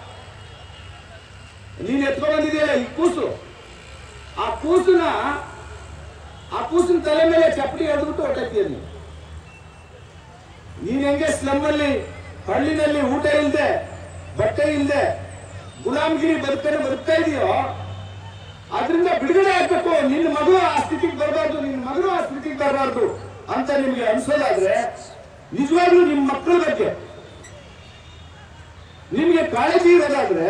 ನೀನ್ ಎತ್ಕೊಂಡ್ ಬಂದಿದೆಯಲ್ಲ ಈ ಕೂಸು ಆ ಕೂಸನ್ನ ಆ ಕೂಸಿನ ತಲೆ ಮೇಲೆ ಚಪ್ಪಡಿ ಎಳೆದ್ಬಿಟ್ಟು ಹೊಟ್ಟೈತೀಯ ನೀನು ನೀನ್ ಹೆಂಗೆ ಸ್ಲಮ್ ಅಲ್ಲಿ ಹಳ್ಳಿನಲ್ಲಿ ಊಟ ಇಲ್ಲದೆ ಬಟ್ಟೆ ಇಲ್ಲದೆ ಗುಲಾಮಗಿರಿ ಬದುಕನ್ನು ಬದುಕ್ತಾ ಇದೆಯೋ ಅದರಿಂದ ಬಿಡುಗಡೆ ಆಗ್ಬೇಕು ನಿನ್ನ ಮಗಳು ಆ ಸ್ಥಿತಿಗೆ ಬರಬಾರ್ದು ನಿನ್ನ ಮಗಳು ಆ ಸ್ಥಿತಿಗೆ ಬರಬಾರ್ದು ಅಂತ ನಿಮ್ಗೆ ಅನ್ಸೋದಾದ್ರೆ ನಿಜವಾಗ್ಲೂ ನಿಮ್ಮ ಮಕ್ಕಳ ಬಗ್ಗೆ ನಿಮ್ಗೆ ಕಾಳಜಿ ಇರೋದಾದ್ರೆ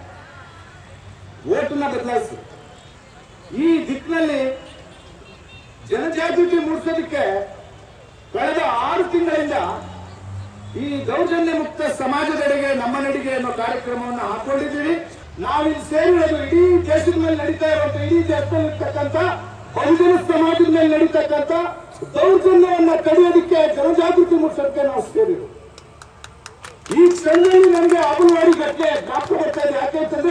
ಓಟನ್ನ ಬದಲಾಯಿಸಿ ಈ ದಿಕ್ಕಿನಲ್ಲಿ ಜನಜಾಗೃತಿ ಮೂಡಿಸೋದಕ್ಕೆ ಕಳೆದ ಆರು ತಿಂಗಳಿಂದ ಈ ದೌರ್ಜನ್ಯ ಮುಕ್ತ ಸಮಾಜದೆಡೆಗೆ ನಮ್ಮ ನಡಿಗೆ ಅನ್ನೋ ಕಾರ್ಯಕ್ರಮವನ್ನು ಹಾಕೊಂಡಿದ್ದೀವಿ ನಾವಿಲ್ಲಿ ಸೇರಿರೋದು ಇಡೀ ದೇಶದ ಮೇಲೆ ನಡೀತಾ ಇರುವಂತ ಇಡೀ ದೇಶದಲ್ಲಿ ಇರ್ತಕ್ಕಂಥ ಬಹುಜನ ಸಮಾಜದ ಮೇಲೆ ನಡೀತಕ್ಕಂಥ ದೌರ್ಜನ್ಯವನ್ನ ತಡೆಯೋದಕ್ಕೆ ಜನಜಾಗೃತಿ ಮೂಡಿಸೋದಕ್ಕೆ ನಾವು ಸೇರಿರೋದು ಈ ಕ್ಷಣದಲ್ಲಿ ನನಗೆ ಅಬಲವಾಡಿ ಘಟನೆ ಜ್ಞಾಪಕ ಬರ್ತಾ ಇದೆ ಯಾಕೆ ಅಂತಂದ್ರೆ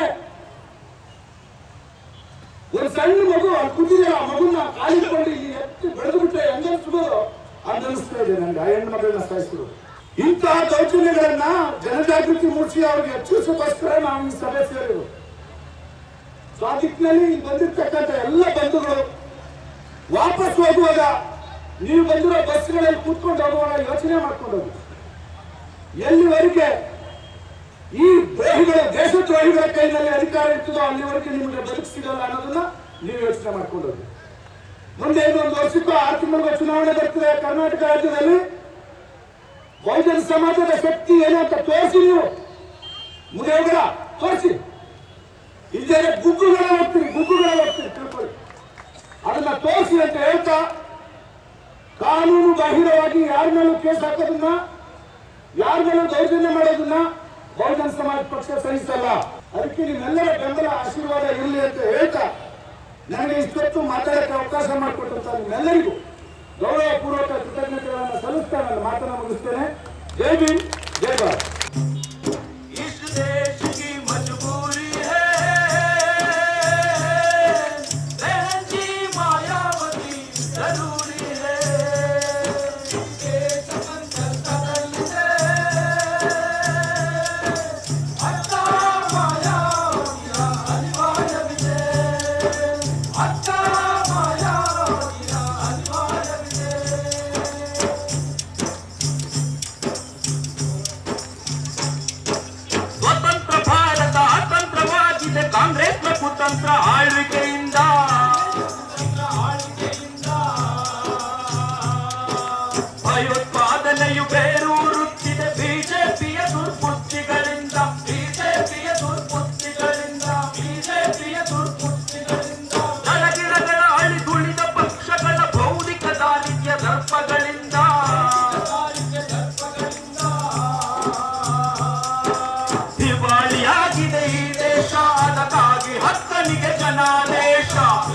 ಒಂದು ಸಣ್ಣ ಮಗು ಅಲ್ಲಿ ಕೂತಿದೆ ಆ ಮಗುನ ಕಾಲಿಟ್ಕೊಂಡು ಇಲ್ಲಿ ಎತ್ತಿ ಬೆಳೆದು ಬಿಟ್ಟೆ ಹೆಂಗನ್ಸ್ಬೋದು ಅಂತ ಅನಿಸ್ತಾ ಇದೆ ನನಗೆ ಆ ಹೆಣ್ಣು ಮಗಳನ್ನ ಸಾಯಿಸಿದ್ರು ಇಂತಹ ದೌರ್ಜನ್ಯಗಳನ್ನ ಜನಜಾಗೃತಿ ಮೂಡಿಸಿ ಅವ್ರಿಗೆ ಎಚ್ಚರಿಸೋಕ್ಕೋಸ್ಕರ ನಾವು ಈ ಸಭೆ ಸೇರಿರು ಸೊ ಆ ದಿಕ್ಕಿನಲ್ಲಿ ಇಲ್ಲಿ ಬಂದಿರ್ತಕ್ಕಂಥ ಎಲ್ಲ ಬಂಧುಗಳು ವಾಪಸ್ ಹೋಗುವಾಗ ನೀವು ಬಂದಿರೋ ಬಸ್ಗಳಲ್ಲಿ ಕೂತ್ಕೊಂಡು ಹೋಗುವಾಗ ಯೋಚನೆ ಮಾಡ್ಕೊಂಡು ಹೋಗಿ ಎಲ್ಲಿವರೆಗೆ ಈ ದ್ರೋಹಿಗಳ ದೇಶದ್ರೋಹಿಗಳ ಕೈನಲ್ಲಿ ಅಧಿಕಾರ ಇರ್ತದೋ ಅಲ್ಲಿವರೆಗೆ ನಿಮಗೆ ಬದುಕು ಸಿಗಲ್ಲ ಅನ್ನೋದನ್ನ ನೀವು ಯೋಚನೆ ಮಾಡ್ಕೊಂಡು ಹೋಗಿ ಮುಂದೆ ಇನ್ನೊಂದು ವರ್ಷಕ್ಕೂ ಆರು ತಿಂಗಳಿಗೆ ಚುನಾವಣೆ ಬರ್ತದೆ ಕರ್ನಾಟಕ ರಾಜ್ಯದಲ್ಲಿ ಬಹುಜನ ಸಮಾಜದ ಶಕ್ತಿ ಏನು ಅಂತ ತೋರಿಸಿ ನೀವು ಮುಂದೆ ಹೋಗಲ್ಲ ತೋರಿಸಿ ಇಲ್ಲದೆ ಗುಗ್ಗುಗಳ ಹೋಗ್ತೀರಿ ಗುಗ್ಗುಗಳ ಹೋಗ್ತೀರಿ ತಿಳ್ಕೊಳ್ಳಿ ಅದನ್ನ ತೋರಿಸಿ ಅಂತ ಹೇಳ್ತಾ ಕಾನೂನು ಬಾಹಿರವಾಗಿ ಯಾರ ಮೇಲೂ ಕೇಸ್ ಹಾಕೋದನ್ನ ಯಾರ ಮೇಲೂ ದೌರ್ಜನ್ಯ ಮಾಡೋದನ್ನ ಬಹುಜನ ಸಮಾಜ ಪಕ್ಷ ಸಹಿಸಲ್ಲ ಅದಕ್ಕೆ ನಿಮ್ಮೆಲ್ಲರ ಬೆಂಬಲ ಆಶೀರ್ವಾದ ಇರಲಿ ಅಂತ ಹೇಳ್ತಾ ನನಗೆ ಇಷ್ಟೊತ್ತು ಮಾತಾಡಕ್ಕೆ ಅವಕಾಶ ಮಾಡಿಕೊಟ್ಟಂತ ನಿಮ್ಮೆಲ್ಲರಿಗೂ ಗೌರವಪೂರ್ವಕ ಕೃತಜ್ಞತೆಗಳನ್ನು ಸಲ್ಲಿಸ್ತಾ ನನ್ನ ಮಾತನ್ನು ಮುಗಿಸ್ತೇನೆ ಜೈ ಭೀಮ್ ಜೈ ಭಾರತ್ इस देश की मजबूरी है बहन जी मायावती जरूरी है इनके सपन कदम से अक्का मायावती अनिवार्य विजय अक्का मायावती अनिवार्य विजय ಸ್ವತಂತ್ರ ಭಾರತ ಅತಂತ್ರವಾಗಿದೆ ಕಾಂಗ್ರೆಸ್ನ ಕುತಂತ್ರ ಆಳ್ವಿಕೆಯಿಂದ ಭಯೋತ್ಪಾದನೆಯು ಬೇರೂರುತ್ತಿದೆ ಬಿಜೆಪಿಯ ದುರ್ಬುದ್ಧಿಗಳಿಂದ ಬಿಜೆಪಿಯ ದುರ್ಬುದ್ಧಿಗಳಿಂದ ಬಿಜೆಪಿಯ ದುರ್ಬುದ್ಧಿಗಳಿಂದ ಜಲಗಿರಗಳ ಅಳಿದುಳಿದ ಪಕ್ಷಗಳ ಭೌತಿಕ ದಾರಿದ್ರ್ಯ ದರ್ಪಗಳಿಂದ ದಿವಾಳಿಯಾಗಿದೆ ಈ ದೇಶ ಅದಕ್ಕಾಗಿ ಹಕ್ಕನಿಗೆ ಜನಾದೇಶ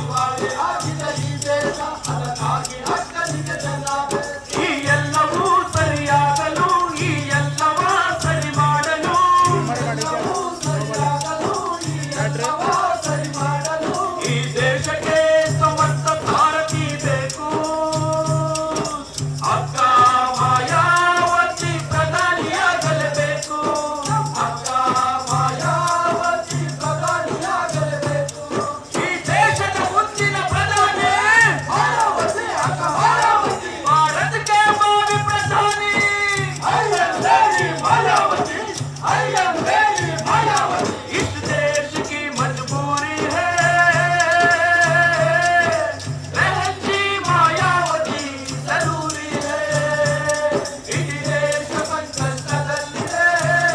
ಈ ಎಲ್ಲವೂ ಸರಿಯಾಗಲು ಈ ಎಲ್ಲವ ಸರಿ ಮಾಡಲು ಈ ದೇಶಕ್ಕೆ ಸಮರ್ಥ ಭಾರತಿ ಬೇಕು ಅಕ್ಕ ಮಾಯಾವತಿ ಪ್ರಧಾನಿಯಾಗಲೇಬೇಕು ಅಕ್ಕ ಮಾಯಾವತಿ ಪ್ರಧಾನಿಯಾಗಲೇಬೇಕು ಈ ದೇಶದ ಮುಂದಿನ ಪ್ರಧಾನಿ ಮಾಯಾವತಿ ಅಕ್ಕ ಮಾಯಾವತಿ ಭಾರತಕ್ಕೆ ಮಾವಿ ಪ್ರಧಾನಿ मायावती मायावती इस देश की मजबूरी है बहन जी मायावती जरूरी है इस देश ಸಂಕಷ್ಟದಲ್ಲಿದೆ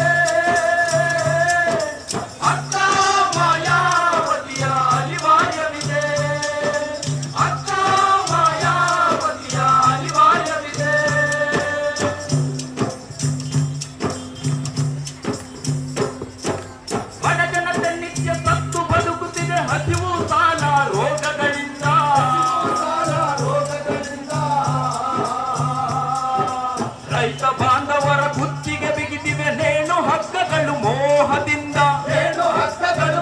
ಅಕ್ಕ ಮಾಯಾವತಿಯ ಅನಿವಾರ್ಯವಿದೆ ಅಕ್ಕ ಮಾಯಾವತಿಯ ಅನಿವಾರ್ಯವಿದೆ ಬಡ ಜನತೆ ನಿತ್ಯ ಸತ್ತು ಬದುಕುತ್ತಿದೆ ಹಸಿವು ಸಾಲ ರೋಗಗಳಿಂದ ರೈತ ಬಾಂಧವರ ಕುತ್ತಿಗೆ ಬಿಗಿದಿವೆ ನೇಣು ಹಕ್ಕಗಳು ಮೋಹದಿಂದ ನೇಣು ಹಕ್ಕಗಳು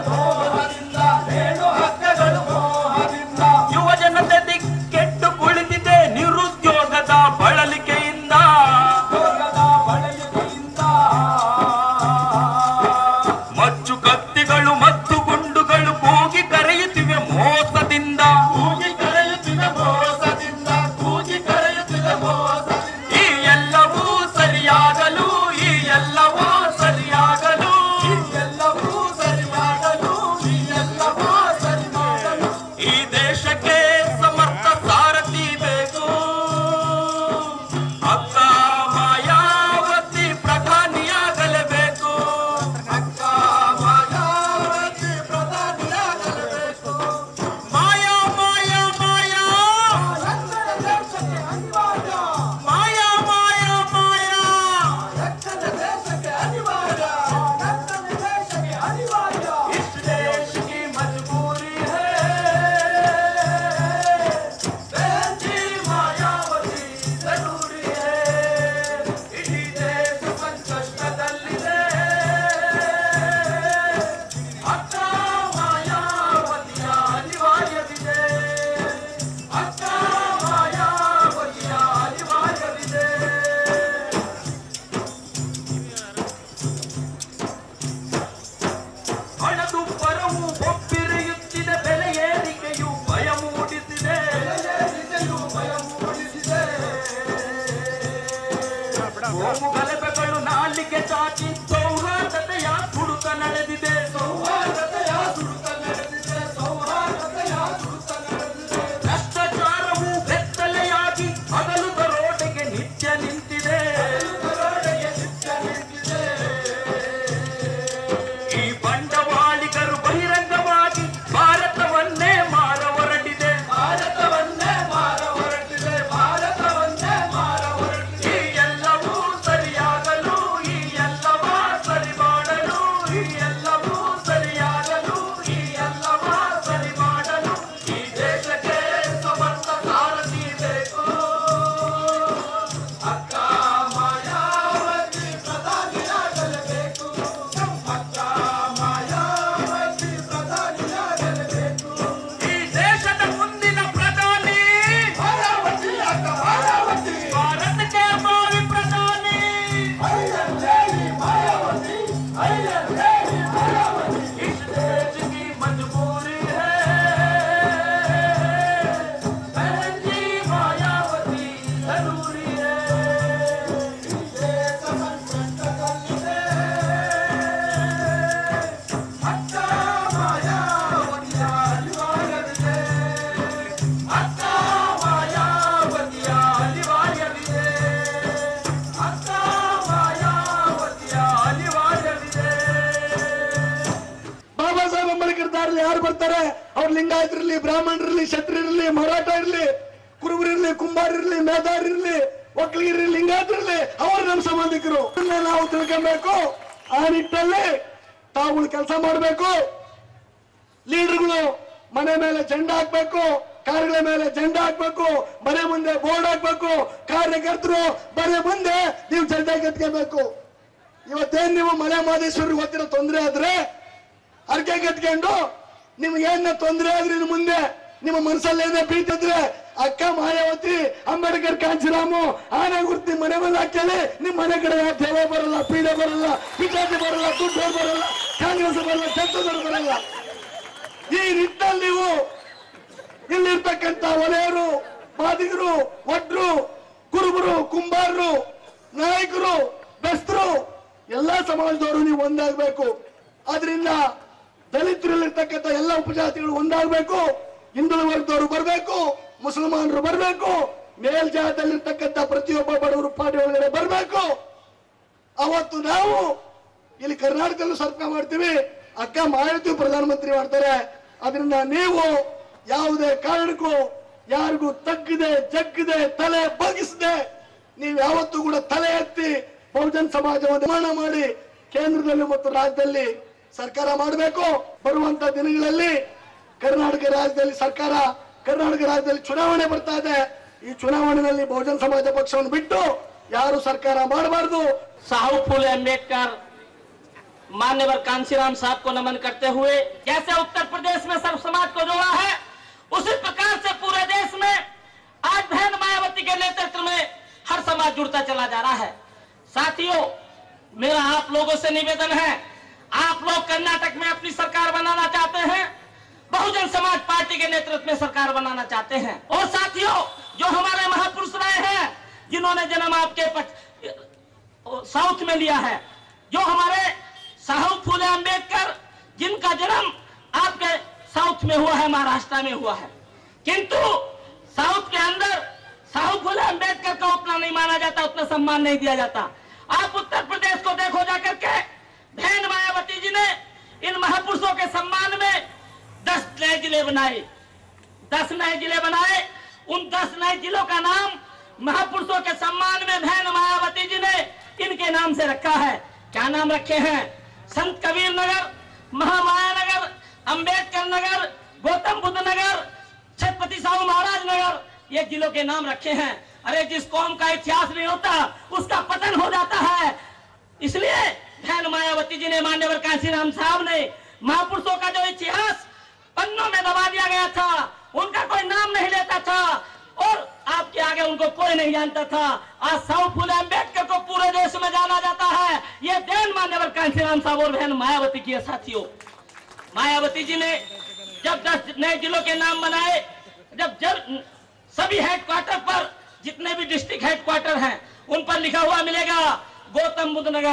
ಬಂಡವಾಗಿ ಸೌಹಾರ್ದತೆಯ ತುಡುಕ ನಡೆದಿದೆ ಸೌಹಾರ್ದತೆಯ ತುಡುಕ ನಡೆದಿದೆ ಸೌಹಾರ್ದತೆಯ ತುಡುಕ ನಡೆದಿದೆ ಭ್ರಷ್ಟಾಚಾರವು ಬೆತ್ತಲೆಯಾಗಿ ಹಗಲು ದರೋಡೆಗೆ ನಿತ್ಯ ನಿಂತಿದೆ ದರೋಡೆಗೆ ನಿತ್ಯ ನಿಂತಿದೆ ಈ ಬಂಡವಾಳಿಗರು ಬಹಿರಂಗವಾಗಿ ಭಾರತವನ್ನೇ ಮಾರ ಹೊರಟಿದೆ ಭಾರತವನ್ನೇ ಮಾರ ಹೊರಟಿದೆ ಭಾರತವನ್ನೇ ಮಾರ ಹೊರಟಿದೆ ಈ ಎಲ್ಲವೂ ಸರಿಯಾಗಲು ಈ ಎಲ್ಲವ ಸರಿ ಮಾಡಲು ಈ ಎಲ್ಲವೂ ಸರಿಯಾಗಲು ಈ ಎಲ್ಲವ ಸರಿ ಮಾಡಲು ಈ ದೇಶಕ್ಕೆ ಸಮರ್ಥ ಸಾರಥಿ ಬೇಕು ಅಕ್ಕ ಮಾಯಾವತಿ ಪ್ರಧಾನಿಯಾಗಲೇಬೇಕು ಅಕ್ಕ ಮಾಯಾವತಿ ಪ್ರಧಾನಿಯಾಗಲೇಬೇಕು ಈ ದೇಶದ ಮುಂದಿನ ಪ್ರಧಾನಿ ಮಾಯಾವತಿ ಅಕ್ಕ ಮಾಯಾವತಿ ಭಾರತಕ್ಕೆ ಭಾವಿ ಪ್ರಧಾನಿ ಅಯ್ಯಂದೇವಿ ಮಾಯಾವತಿ ಅಯ್ಯಂದೇವಿ ಮಾಯಾವತಿ इस देश की मजबूरी है बहन जी मायावती जरूरी है इस देश संकटದಲ್ಲಿದೆ ಅಕ್ಕ ಮಾಯಾವತಿಯ ಅನಿವಾರ್ಯವಿದೆ ಅಕ್ಕ ಮಾಯಾವತಿಯ ಅನಿವಾರ್ಯವಿದೆ ಅಕ್ಕ ಮಾಯಾವತಿಯ ಅನಿವಾರ್ಯವಿದೆ ಬಾಬಾ ಸಾಹೇಬ್ ಅಂಬೇಡ್ಕರ್ ದಾರಿಲಿ ಯಾರು ಬರ್ತಾರೆ ಅವ್ರು ಲಿಂಗಾಯತರಿರ್ಲಿ ಬ್ರಾಹ್ಮಣರಿರ್ಲಿ ಕ್ಷತ್ರಿಯರಿರ್ಲಿ ಮರಾಠ ಇರ್ಲಿ ಕುರುಬರಿರ್ಲಿ ಕುಂಬಾರಿರ್ಲಿ ಮೇಧಾರಿರ್ಲಿ ಒಕ್ಕಲಿಗರಿರ್ಲಿ ಲಿಂಗಾಯತರಿರ್ಲಿ ಅವರು ನಮ್ಮ ಸಂಬಂಧಿಕರು ಇದನ್ನ ನಾವು ತಿಳ್ಕೊಬೇಕು ಆ ನಿಟ್ಟಲ್ಲಿ ತಾವುಗಳು ಕೆಲಸ ಮಾಡಬೇಕು ಲೀಡರ್ಗಳು ಮನೆ ಮೇಲೆ ಜೆಂಡ ಹಾಕ್ಬೇಕು ಕಾರ್ಗಳ ಮೇಲೆ ಜೆಂಡ ಹಾಕ್ಬೇಕು ಮನೆ ಮುಂದೆ ಬೋರ್ಡ್ ಹಾಕ್ಬೇಕು ಕಾರ್ಯಕರ್ತರು ಮನೆ ಮುಂದೆ ನೀವು ಜೆಂಡ ಕಟ್ಕೋಬೇಕು ಇವತ್ತೇನ್ ನೀವು ಮಲೆ ಮಾದೇಶ್ವರಿಗೆ ಗೊತ್ತಿರೋ ತೊಂದರೆ ಆದ್ರೆ ಅರ್ಕೆ ಕಟ್ಕೊಂಡು ನಿಮ್ಗೆ ಏನ ತೊಂದರೆ ಆದ್ರೆ ಇನ್ನು ಮುಂದೆ ನಿಮ್ಮ ಮನಸ್ಸಲ್ಲಿ ಏನೇ ಬೀಳ್ತಿದ್ರೆ ಅಕ್ಕ ಮಾಯಾವತಿ ಅಂಬೇಡ್ಕರ್ ಕಾಂಚಿರಾಮು ಆನೆ ಗುರ್ತಿ ಮನೆ ಮೇಲೆ ಹಾಕಲಿ ನಿಮ್ ಮನೆ ಕಡೆ ದೇವ ಬರಲ್ಲ ಪೀಡೆ ಬರಲ್ಲ ಬಿಜೆಪಿ ಬರಲ್ಲ ದುಡ್ಡು ಬರಲ್ಲ ಕಾಂಗ್ರೆಸ್ ಬರಲ್ಲ ಚಂದ್ರದವ್ರು ಬರಲ್ಲ ಈ ನಿಟ್ಟಲ್ಲಿ ನೀವು ಇಲ್ಲಿರ್ತಕ್ಕಂಥ ಒಲೆಯರು ಮಾದಿಗರು ಒಡ್ರು ಕುರುಬರು ಕುಂಬಾರರು ನಾಯಕರು ಬೆಸ್ತರು ಎಲ್ಲಾ ಸಮಾಜದವರು ನೀವು ಒಂದಾಗಬೇಕು ಆದ್ರಿಂದ ದಲಿತರಲ್ಲಿರ್ತಕ್ಕಂಥ ಎಲ್ಲ ಉಪಜಾತಿಗಳು ಒಂದಾಗಬೇಕು ಹಿಂದುಳಿದ ವರ್ಗದವರು ಬರಬೇಕು ಮುಸಲ್ಮಾನರು ಬರಬೇಕು ಮೇಲ್ಜಾತಿಯಲ್ಲಿರ್ತಕ್ಕಂಥ ಪ್ರತಿಯೊಬ್ಬ ಬಡವರು ಪಾರ್ಟಿ ಒಳಗಡೆ ಬರಬೇಕು ಅವತ್ತು ನಾವು ಇಲ್ಲಿ ಕರ್ನಾಟಕದಲ್ಲೂ ಸರ್ಕಾರ ಮಾಡ್ತೀವಿ ಅಕ್ಕ ಮಾಹಿತಿ ಪ್ರಧಾನಮಂತ್ರಿ ಮಾಡ್ತಾರೆ ಅದರಿಂದ ನೀವು ಯಾವುದೇ ಕಾರಣಕ್ಕೂ ಯಾರಿಗೂ ತಗ್ಗದೆ ಜಗ್ಗದೆ ತಲೆ ಬಗ್ಗಿಸದೆ ನೀವು ಯಾವತ್ತೂ ಕೂಡ ತಲೆ ಎತ್ತಿ ಬಹುಜನ್ ಸಮಾಜವನ್ನು ನಿರ್ಮಾಣ ಮಾಡಿ ಕೇಂದ್ರದಲ್ಲಿ ಮತ್ತು ರಾಜ್ಯದಲ್ಲಿ ಸರ್ಕಾರ ಮಾಡಬೇಕು ಬರುವಂತ ದಿನಗಳಲ್ಲಿ ಕರ್ನಾಟಕ ರಾಜ್ಯದಲ್ಲಿ ಸರ್ಕಾರ ಕರ್ನಾಟಕ ರಾಜ್ಯದಲ್ಲಿ ಚುನಾವಣೆ ಬರ್ತಾ ಇದೆ ಈ ಚುನಾವಣೆಯಲ್ಲಿ ಬಹುಜನ್ ಸಮಾಜ ಪಕ್ಷವನ್ನು ಬಿಟ್ಟು ಯಾರು ಸರ್ಕಾರ ಮಾಡಬಾರದು साहू फूले अम्बेडकर मान्यवर कांसीराम साहब को नमन करते हुए जैसे उत्तर प्रदेश में सर्व समाज को जोड़ा है उसी प्रकार से पूरे देश में आज बहन मायावती के नेतृत्व में हर समाज जुड़ता चला जा रहा है साथियों मेरा आप लोगों से निवेदन है आप लोग कर्नाटक में अपनी सरकार बनाना चाहते हैं बहुजन समाज पार्टी के नेतृत्व में सरकार बनाना चाहते हैं और साथियों जो हमारे महापुरुष रहे हैं जिन्होंने जन्म आपके पच... साउथ में लिया है जो हमारे साहू फूले अंबेडकर जिनका जन्म आपके साउथ में हुआ है महाराष्ट्र में हुआ है किंतु साउथ के अंदर साहू फूले अंबेडकर का उतना नहीं माना जाता उतना सम्मान नहीं दिया जाता आप उत्तर प्रदेश को देखो जाकर के बहन मायावती जी ने इन महापुरुषों के सम्मान में दस नए जिले बनाए दस नए जिले बनाए उन दस नए जिलों का नाम महापुरुषों के सम्मान में बहन मायावती जी ने इनके नाम से रखा है क्या नाम रखे हैं संत कबीर नगर महामाया नगर अंबेडकर नगर गौतम बुद्ध नगर छत्रपति साहू महाराज नगर ये जिलों के नाम रखे हैं अरे जिस कौम का इतिहास नहीं होता उसका पतन हो जाता है इसलिए बहन मायावती जी ने मान्यवर कांसीराम साहब ने महापुरुषों का जो इतिहास पन्नों में दबा दिया गया था उनका कोई नाम नहीं लेता था और आपके आगे उनको कोई नहीं जानता था आज साहू फूले अम्बेडकर को पूरे देश में जाना जाता है ये देन मान्यवर कांसीराम साहब और बहन मायावती की है साथियों मायावती जी ने जब दस नए जिलों के नाम बनाए जब जब सभी हेडक्वार्टर पर जितने भी डिस्ट्रिक्ट हेडक्वार्टर हैं उन पर लिखा हुआ मिलेगा गौतम बुद्ध नगर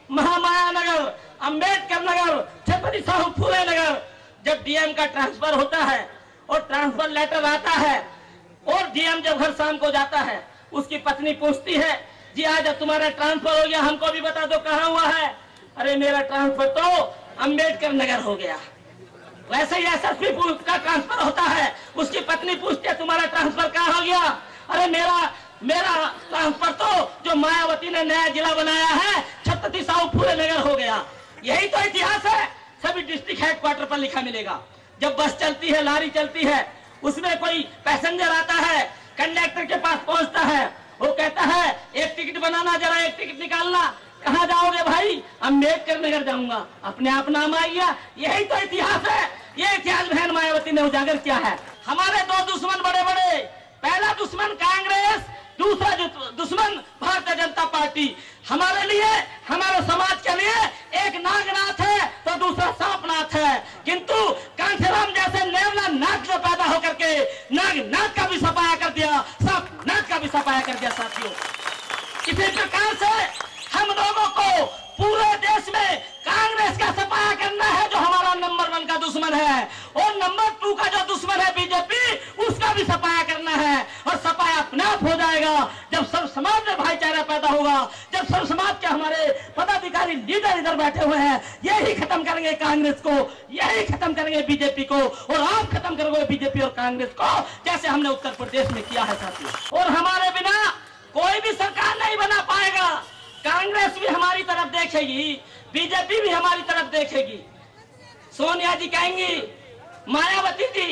महामाया नगर अंबेडकर नगर छत्रपति साहू फूले नगर जब डीएम का ट्रांसफर होता है और ट्रांसफर लेटर आता है और डीएम जब घर शाम को जाता है उसकी पत्नी पूछती है जी आज जब तुम्हारा ट्रांसफर हो गया हमको भी बता दो कहाँ हुआ है अरे मेरा ट्रांसफर तो अंबेडकर नगर हो गया वैसे ही एसएसपी का ट्रांसफर होता है उसकी पत्नी पूछती है तुम्हारा ट्रांसफर कहाँ हो गया अरे मेरा मेरा ट्रांसफर तो जो मायावती ने नया जिला बनाया है छत्रपति साहू पूरे नगर हो गया यही तो इतिहास है सभी डिस्ट्रिक्ट हेडक्वार्टर पर लिखा मिलेगा जब बस चलती है लारी चलती है उसमें कोई पैसेंजर आता है कंडक्टर के पास पहुंचता है वो कहता है एक टिकट बनाना जरा एक टिकट निकालना कहाँ जाओगे भाई अम्बेडकर नगर जाऊंगा अपने आप नाम आ गया यही तो इतिहास है ये इतिहास बहन मायावती ने उजागर किया है हमारे दो दुश्मन बड़े बड़े पहला दुश्मन कांग्रेस दूसरा जो दुश्मन भारतीय जनता पार्टी हमारे लिए हमारे समाज के लिए एक नागनाथ है तो दूसरा सांपनाथ है किंतु कांसीराम जैसे नेवला नाथ जो पैदा होकर के नागनाथ का भी सफाया कर दिया सांपनाथ का भी सफाया कर दिया साथियों इसी प्रकार से हम लोगों को पूरे देश में कांग्रेस का सफाया करना है जो हमारा नंबर वन का दुश्मन है और नंबर टू का जो दुश्मन है बीजेपी उसका भी सफाया करना है और सफाया अपने आप हो जाएगा जब सब समाज में भाईचारा पैदा होगा जब सब समाज के हमारे पदाधिकारी लीडर इधर बैठे हुए हैं यही खत्म करेंगे कांग्रेस को यही खत्म करेंगे बीजेपी को और आप खत्म करोगे बीजेपी और कांग्रेस को जैसे हमने उत्तर प्रदेश में किया है साथियों और हमारे बिना कोई भी सरकार नहीं बना पाएगा कांग्रेस भी हमारी तरफ देखेगी बीजेपी भी हमारी तरफ देखेगी सोनिया जी कहेंगी मायावती जी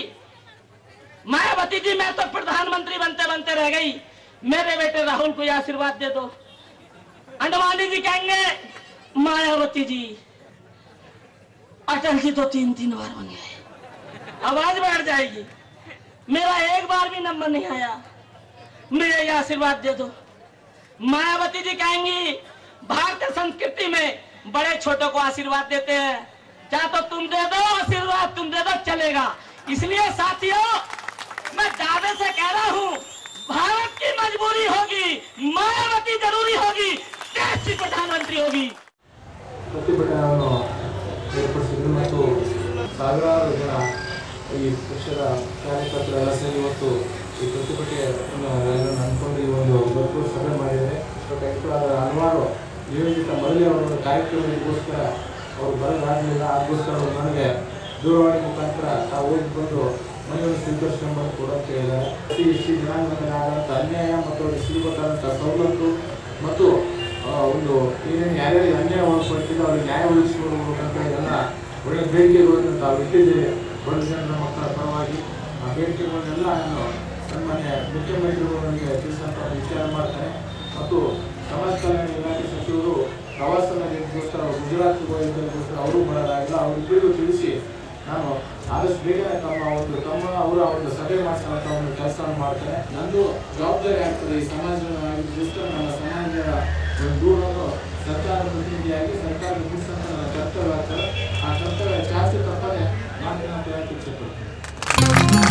मायावती जी मैं तो प्रधानमंत्री बनते बनते रह गई मेरे बेटे राहुल को ये आशीर्वाद दे दो अंडवानी जी कहेंगे मायावती जी अटल जी तो तीन तीन बार बन गए आवाज बैठ जाएगी मेरा एक बार भी नंबर नहीं आया मुझे ये आशीर्वाद दे दो मायावती जी कहेंगी भारतीय संस्कृति में बड़े छोटों को आशीर्वाद देते हैं क्या तो तुम दे दो आशीर्वाद तुम दे दो चलेगा इसलिए साथियों मैं दावे से कह रहा हूँ भारत की मजबूरी होगी मायावती जरूरी होगी देश की प्रधानमंत्री होगी ಪ್ರತಿಭಟನೆಯನ್ನು ಏರ್ಪಡಿಸಿದ್ರು ಮತ್ತು ಸಾವಿರಾರು ಜನ ಈ ಪಕ್ಷದ ಕಾರ್ಯಕರ್ತರೆಲ್ಲ ಸೇರಿ ಇವತ್ತು ಈ ಪ್ರತಿಭಟನೆಯನ್ನು ರ್ಯಾಲಿಯನ್ನು ಹಮ್ಮಿಕೊಂಡು ಈ ಒಂದು ಭರ್ಪೂರು ಸಭೆ ಮಾಡಿದ್ದಾರೆ ಮತ್ತು ಅದರ ಹಲವಾರು ನಿಯೋಜಿತ ಮಹಿಳೆಯರ ಕಾರ್ಯಕ್ರಮಕ್ಕೋಸ್ಕರ ಅವರು ಬರೋದಾಗಲಿಲ್ಲ ಅದಕ್ಕೋಸ್ಕರ ಅವರು ನನಗೆ ದೂರವಾಣಿ ಮುಖಾಂತರ ತಾವು ಹೋಗಿ ಬಂದು ಮನೆಯನ್ನು ಸ್ವೀಕರಿಸ್ಕೊಂಡು ಕೊಡೋಕೆ ಹೇಳಿದ್ದಾರೆ ಪ್ರತಿ ಇಷ್ಟು ಜನಾಂಗದಲ್ಲಿ ಆದಂಥ ಅನ್ಯಾಯ ಮತ್ತು ಅವರಿಗೆ ಸಿಗಬೇಕಾದಂಥ ಸವಲತ್ತು ಮತ್ತು ಆ, ಒಂದು ಏನೇನು ಯಾರ್ಯಾರಿಗೆ ಅನ್ಯಾಯ ಒಳಪಡ್ತಿಲ್ಲ ಅವ್ರಿಗೆ ನ್ಯಾಯ ಒದಗಿಸಿಕೊಡ್ಬೇಕಂತ ಎಲ್ಲ ಒಳ್ಳೆ ಬೇಡಿಕೆಗಳನ್ನು ತಾವು ಇಟ್ಟಿದ್ದೇವೆ ಬಡ ಜನರ ಮಕ್ಕಳ ಪರವಾಗಿ ಆ ಬೇಡಿಕೆಗಳನ್ನೆಲ್ಲ ನಾನು ಸನ್ಮಾನ್ಯ ಮುಖ್ಯಮಂತ್ರಿಗಳಿಗೆ ತಿಳಿಸಂತ ವಿಚಾರ ಮಾಡ್ತೇನೆ ಮತ್ತು ಸಮಾಜ ಕಲ್ಯಾಣ ಇಲಾಖೆ ಸಚಿವರು ಪ್ರವಾಸ ನಡೆಗೋಸ್ಕರ ಗುಜರಾತ್ ಹೋಗಿದ್ದಕ್ಕೋಸ್ಕರ ಅವರು ಬರೋದಾಗಿಲ್ಲ ಅವರಿಬ್ಬರಿಗೂ ತಿಳಿಸಿ ನಾನು ಆದಷ್ಟು ಬೇಗನೆ ತಮ್ಮ ಒಂದು ತಮ್ಮ ಅವರ ಒಂದು ಸಭೆ ಮಾಡಿಸೋಂಥ ಒಂದು ಕೆಲಸವನ್ನು ಮಾಡ್ತೇನೆ ನಂದು ಜವಾಬ್ದಾರಿ ಆಗ್ತದೆ ಈ ಸಮಾಜ ನಮ್ಮ ಸಮಾಜದ ಒಂದು ದೂರನ್ನು ಸರ್ಕಾರ ಪ್ರತಿನಿಧಿಯಾಗಿ ಸರ್ಕಾರ ನಿರ್ಮಿಸುವಂತ ನನ್ನ ಕರ್ತವ್ಯ ಆಗ್ತದೆ ಆ ಕರ್ತವ್ಯ ಜಾಸ್ತಿ ತಪ್ಪದೆ ಮಾಡ್ತೀನಿ ಅಂತ ಹೇಳಕ್ಕೆ ಇಚ್ಛೆಪಡ್ತೀನಿ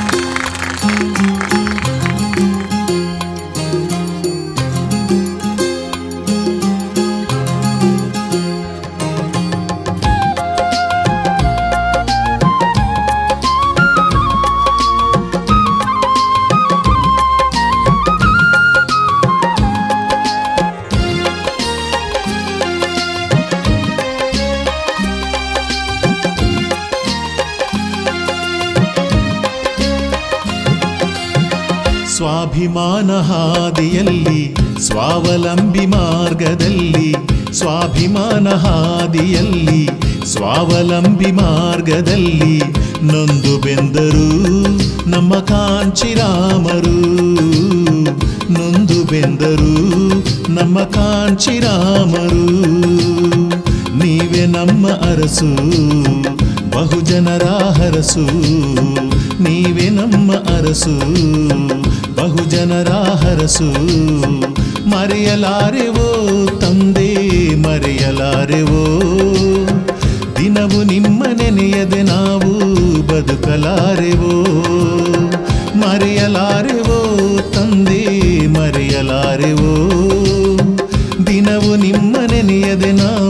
ಸ್ವಾಭಿಮಾನ ಹಾದಿಯಲ್ಲಿ ಸ್ವಾವಲಂಬಿ ಮಾರ್ಗದಲ್ಲಿ ಸ್ವಾಭಿಮಾನ ಹಾದಿಯಲ್ಲಿ ಸ್ವಾವಲಂಬಿ ಮಾರ್ಗದಲ್ಲಿ ನೊಂದು ಬೆಂದರು ನಮ್ಮ ಕಾಂಚಿರಾಮರು ನೊಂದು ಬೆಂದರು ನಮ್ಮ ಕಾಂಚಿರಾಮರು ನೀವೇ ನಮ್ಮ ಅರಸು ಬಹುಜನರ ಹರಸು ನೀವೇ ನಮ್ಮ ಅರಸು ಬಹುಜನರ ಹರಸು ಮರೆಯಲಾರೆವೋ ತಂದೆ ಮರೆಯಲಾರೆವೋ ದಿನವು ನಿಮ್ಮ ನೆನೆಯದೆ ನಾವು ಬದುಕಲಾರೆವೋ ಮರೆಯಲಾರೆವೋ ತಂದೆ ಮರೆಯಲಾರೆವೋ ದಿನವು ನಿಮ್ಮ ನೆನೆಯದೆ ನಾವು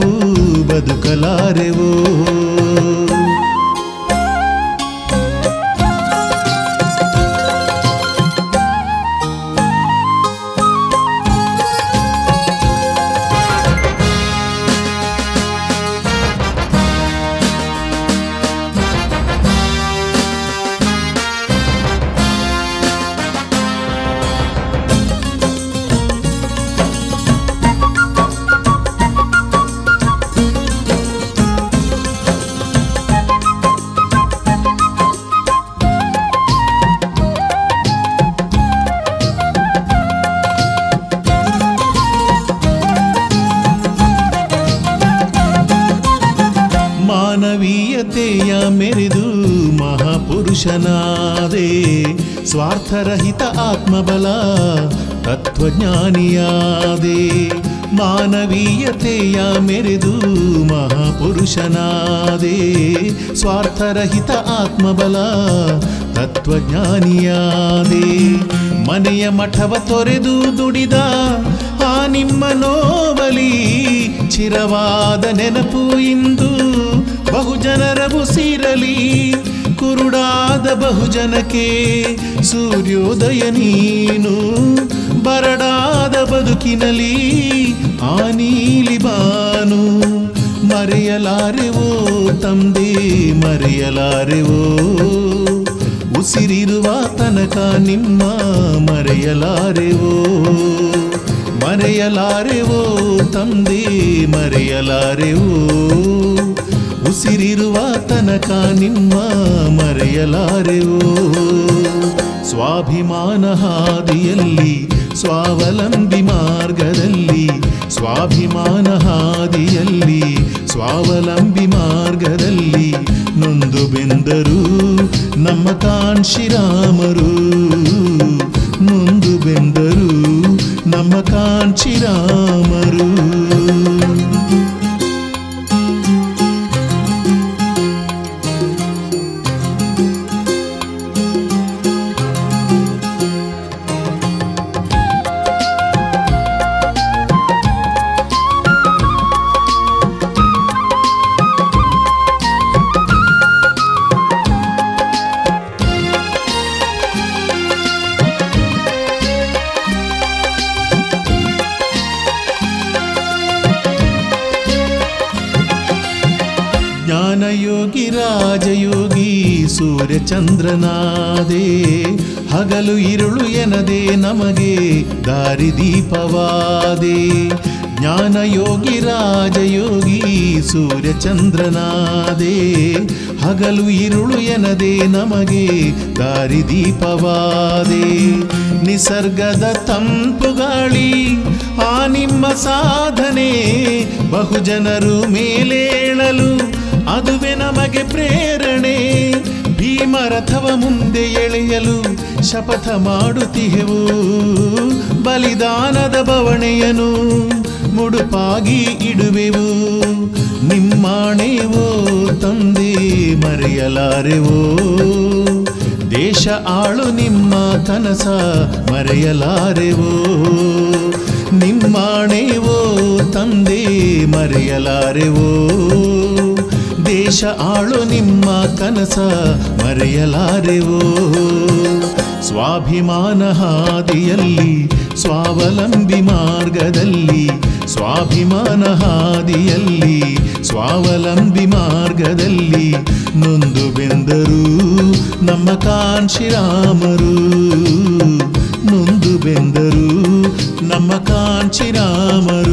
ಮಹಾಪುರುಷನಾದೆ ಸ್ವಾರ್ಥರಹಿತ ಆತ್ಮಬಲ ತತ್ವಜ್ಞಾನಿಯಾದೆ ಮಾನವೀಯತೆಯ ಮೆರೆದು ಮಹಾಪುರುಷನಾದೆ ಸ್ವಾರ್ಥರಹಿತ ಆತ್ಮಬಲ ತತ್ವಜ್ಞಾನಿಯಾದೆ ಮನೆಯ ಮಠವ ತೊರೆದು ದುಡಿದ ಆ ನಿಮ್ಮ ನೋವಲಿ ಚಿರವಾದ ನೆನಪು ಇಂದು ಬಹುಜನರ ಉಸಿರಲಿ ಕುರುಡಾದ ಬಹುಜನಕ್ಕೆ ಸೂರ್ಯೋದಯ ನೀನು ಬರಡಾದ ಬದುಕಿನಲಿ ಆ ನೀಲಿ ಬಾನು ಮರೆಯಲಾರೆವೋ ತಂದೆ ಮರೆಯಲಾರೆವೋ ಉಸಿರಿರುವ ತನಕ ನಿಮ್ಮ ಮರೆಯಲಾರೆವೋ ಮರೆಯಲಾರೆವೋ ತಂದೆ ಮರೆಯಲಾರೆವೋ ಉಸಿರಿರುವ ತನಕ ನಿಮ್ಮ ಮರೆಯಲಾರೆವೋ ಸ್ವಾಭಿಮಾನ ಹಾದಿಯಲ್ಲಿ ಸ್ವಾವಲಂಬಿ ಮಾರ್ಗದಲ್ಲಿ ಸ್ವಾಭಿಮಾನ ಹಾದಿಯಲ್ಲಿ ಸ್ವಾವಲಂಬಿ ಮಾರ್ಗದಲ್ಲಿ ನೊಂದು ಬೆಂದರು ನಮ್ಮ ಕಾಂಶಿರಾಮರು ನೊಂದು ಬೆಂದರು ನಮ್ಮ ಕಾಂಚಿರಾಮರು ಜ್ಞಾನಯೋಗಿ ರಾಜಯೋಗಿ ಸೂರ್ಯಚಂದ್ರನಾದೆ ಹಗಲು ಇರುಳು ಎನದೆ ನಮಗೆ ದಾರಿದೀಪವಾದೆ ಜ್ಞಾನಯೋಗಿ ರಾಜಯೋಗಿ ಸೂರ್ಯಚಂದ್ರನಾದೆ ಹಗಲು ಇರುಳು ಎನದೆ ನಮಗೆ ದಾರಿದೀಪವಾದೆ ನಿಸರ್ಗದ ತಂಪು ಗಾಳಿ ಆ ನಿಮ್ಮ ಸಾಧನೆ ಬಹುಜನರು ಮೇಲೇಳಲು ಅದುವೆ ನಮಗೆ ಪ್ರೇರಣೆ ಭೀಮರಥವ ಮುಂದೆ ಎಳೆಯಲು ಶಪಥ ಮಾಡುತ್ತಿಹೆವು ಬಲಿದಾನದ ಬವಣೆಯನು ಮುಡುಪಾಗಿ ಇಡುವೆವು ನಿಮ್ಮಾಣೆವೋ ತಂದೆ ಮರೆಯಲಾರೆವೋ ದೇಶ ಆಳು ನಿಮ್ಮ ಕನಸ ಮರೆಯಲಾರೆವೋ ನಿಮ್ಮಾಣೆವೋ ತಂದೆ ಮರೆಯಲಾರೆವೋ ದೇಶ ಆಳು ನಿಮ್ಮ ಕನಸ ಮರೆಯಲಾರೆವೋ ಸ್ವಾಭಿಮಾನ ಹಾದಿಯಲ್ಲಿ ಸ್ವಾವಲಂಬಿ ಮಾರ್ಗದಲ್ಲಿ ಸ್ವಾಭಿಮಾನ ಹಾದಿಯಲ್ಲಿ ಸ್ವಾವಲಂಬಿ ಮಾರ್ಗದಲ್ಲಿ ನೊಂದು ಬೆಂದರು ನಮ್ಮ ಕಾಂಶಿರಾಮರು ನೊಂದು ಬೆಂದರು ನಮ್ಮ ಕಾಂಚಿರಾಮರು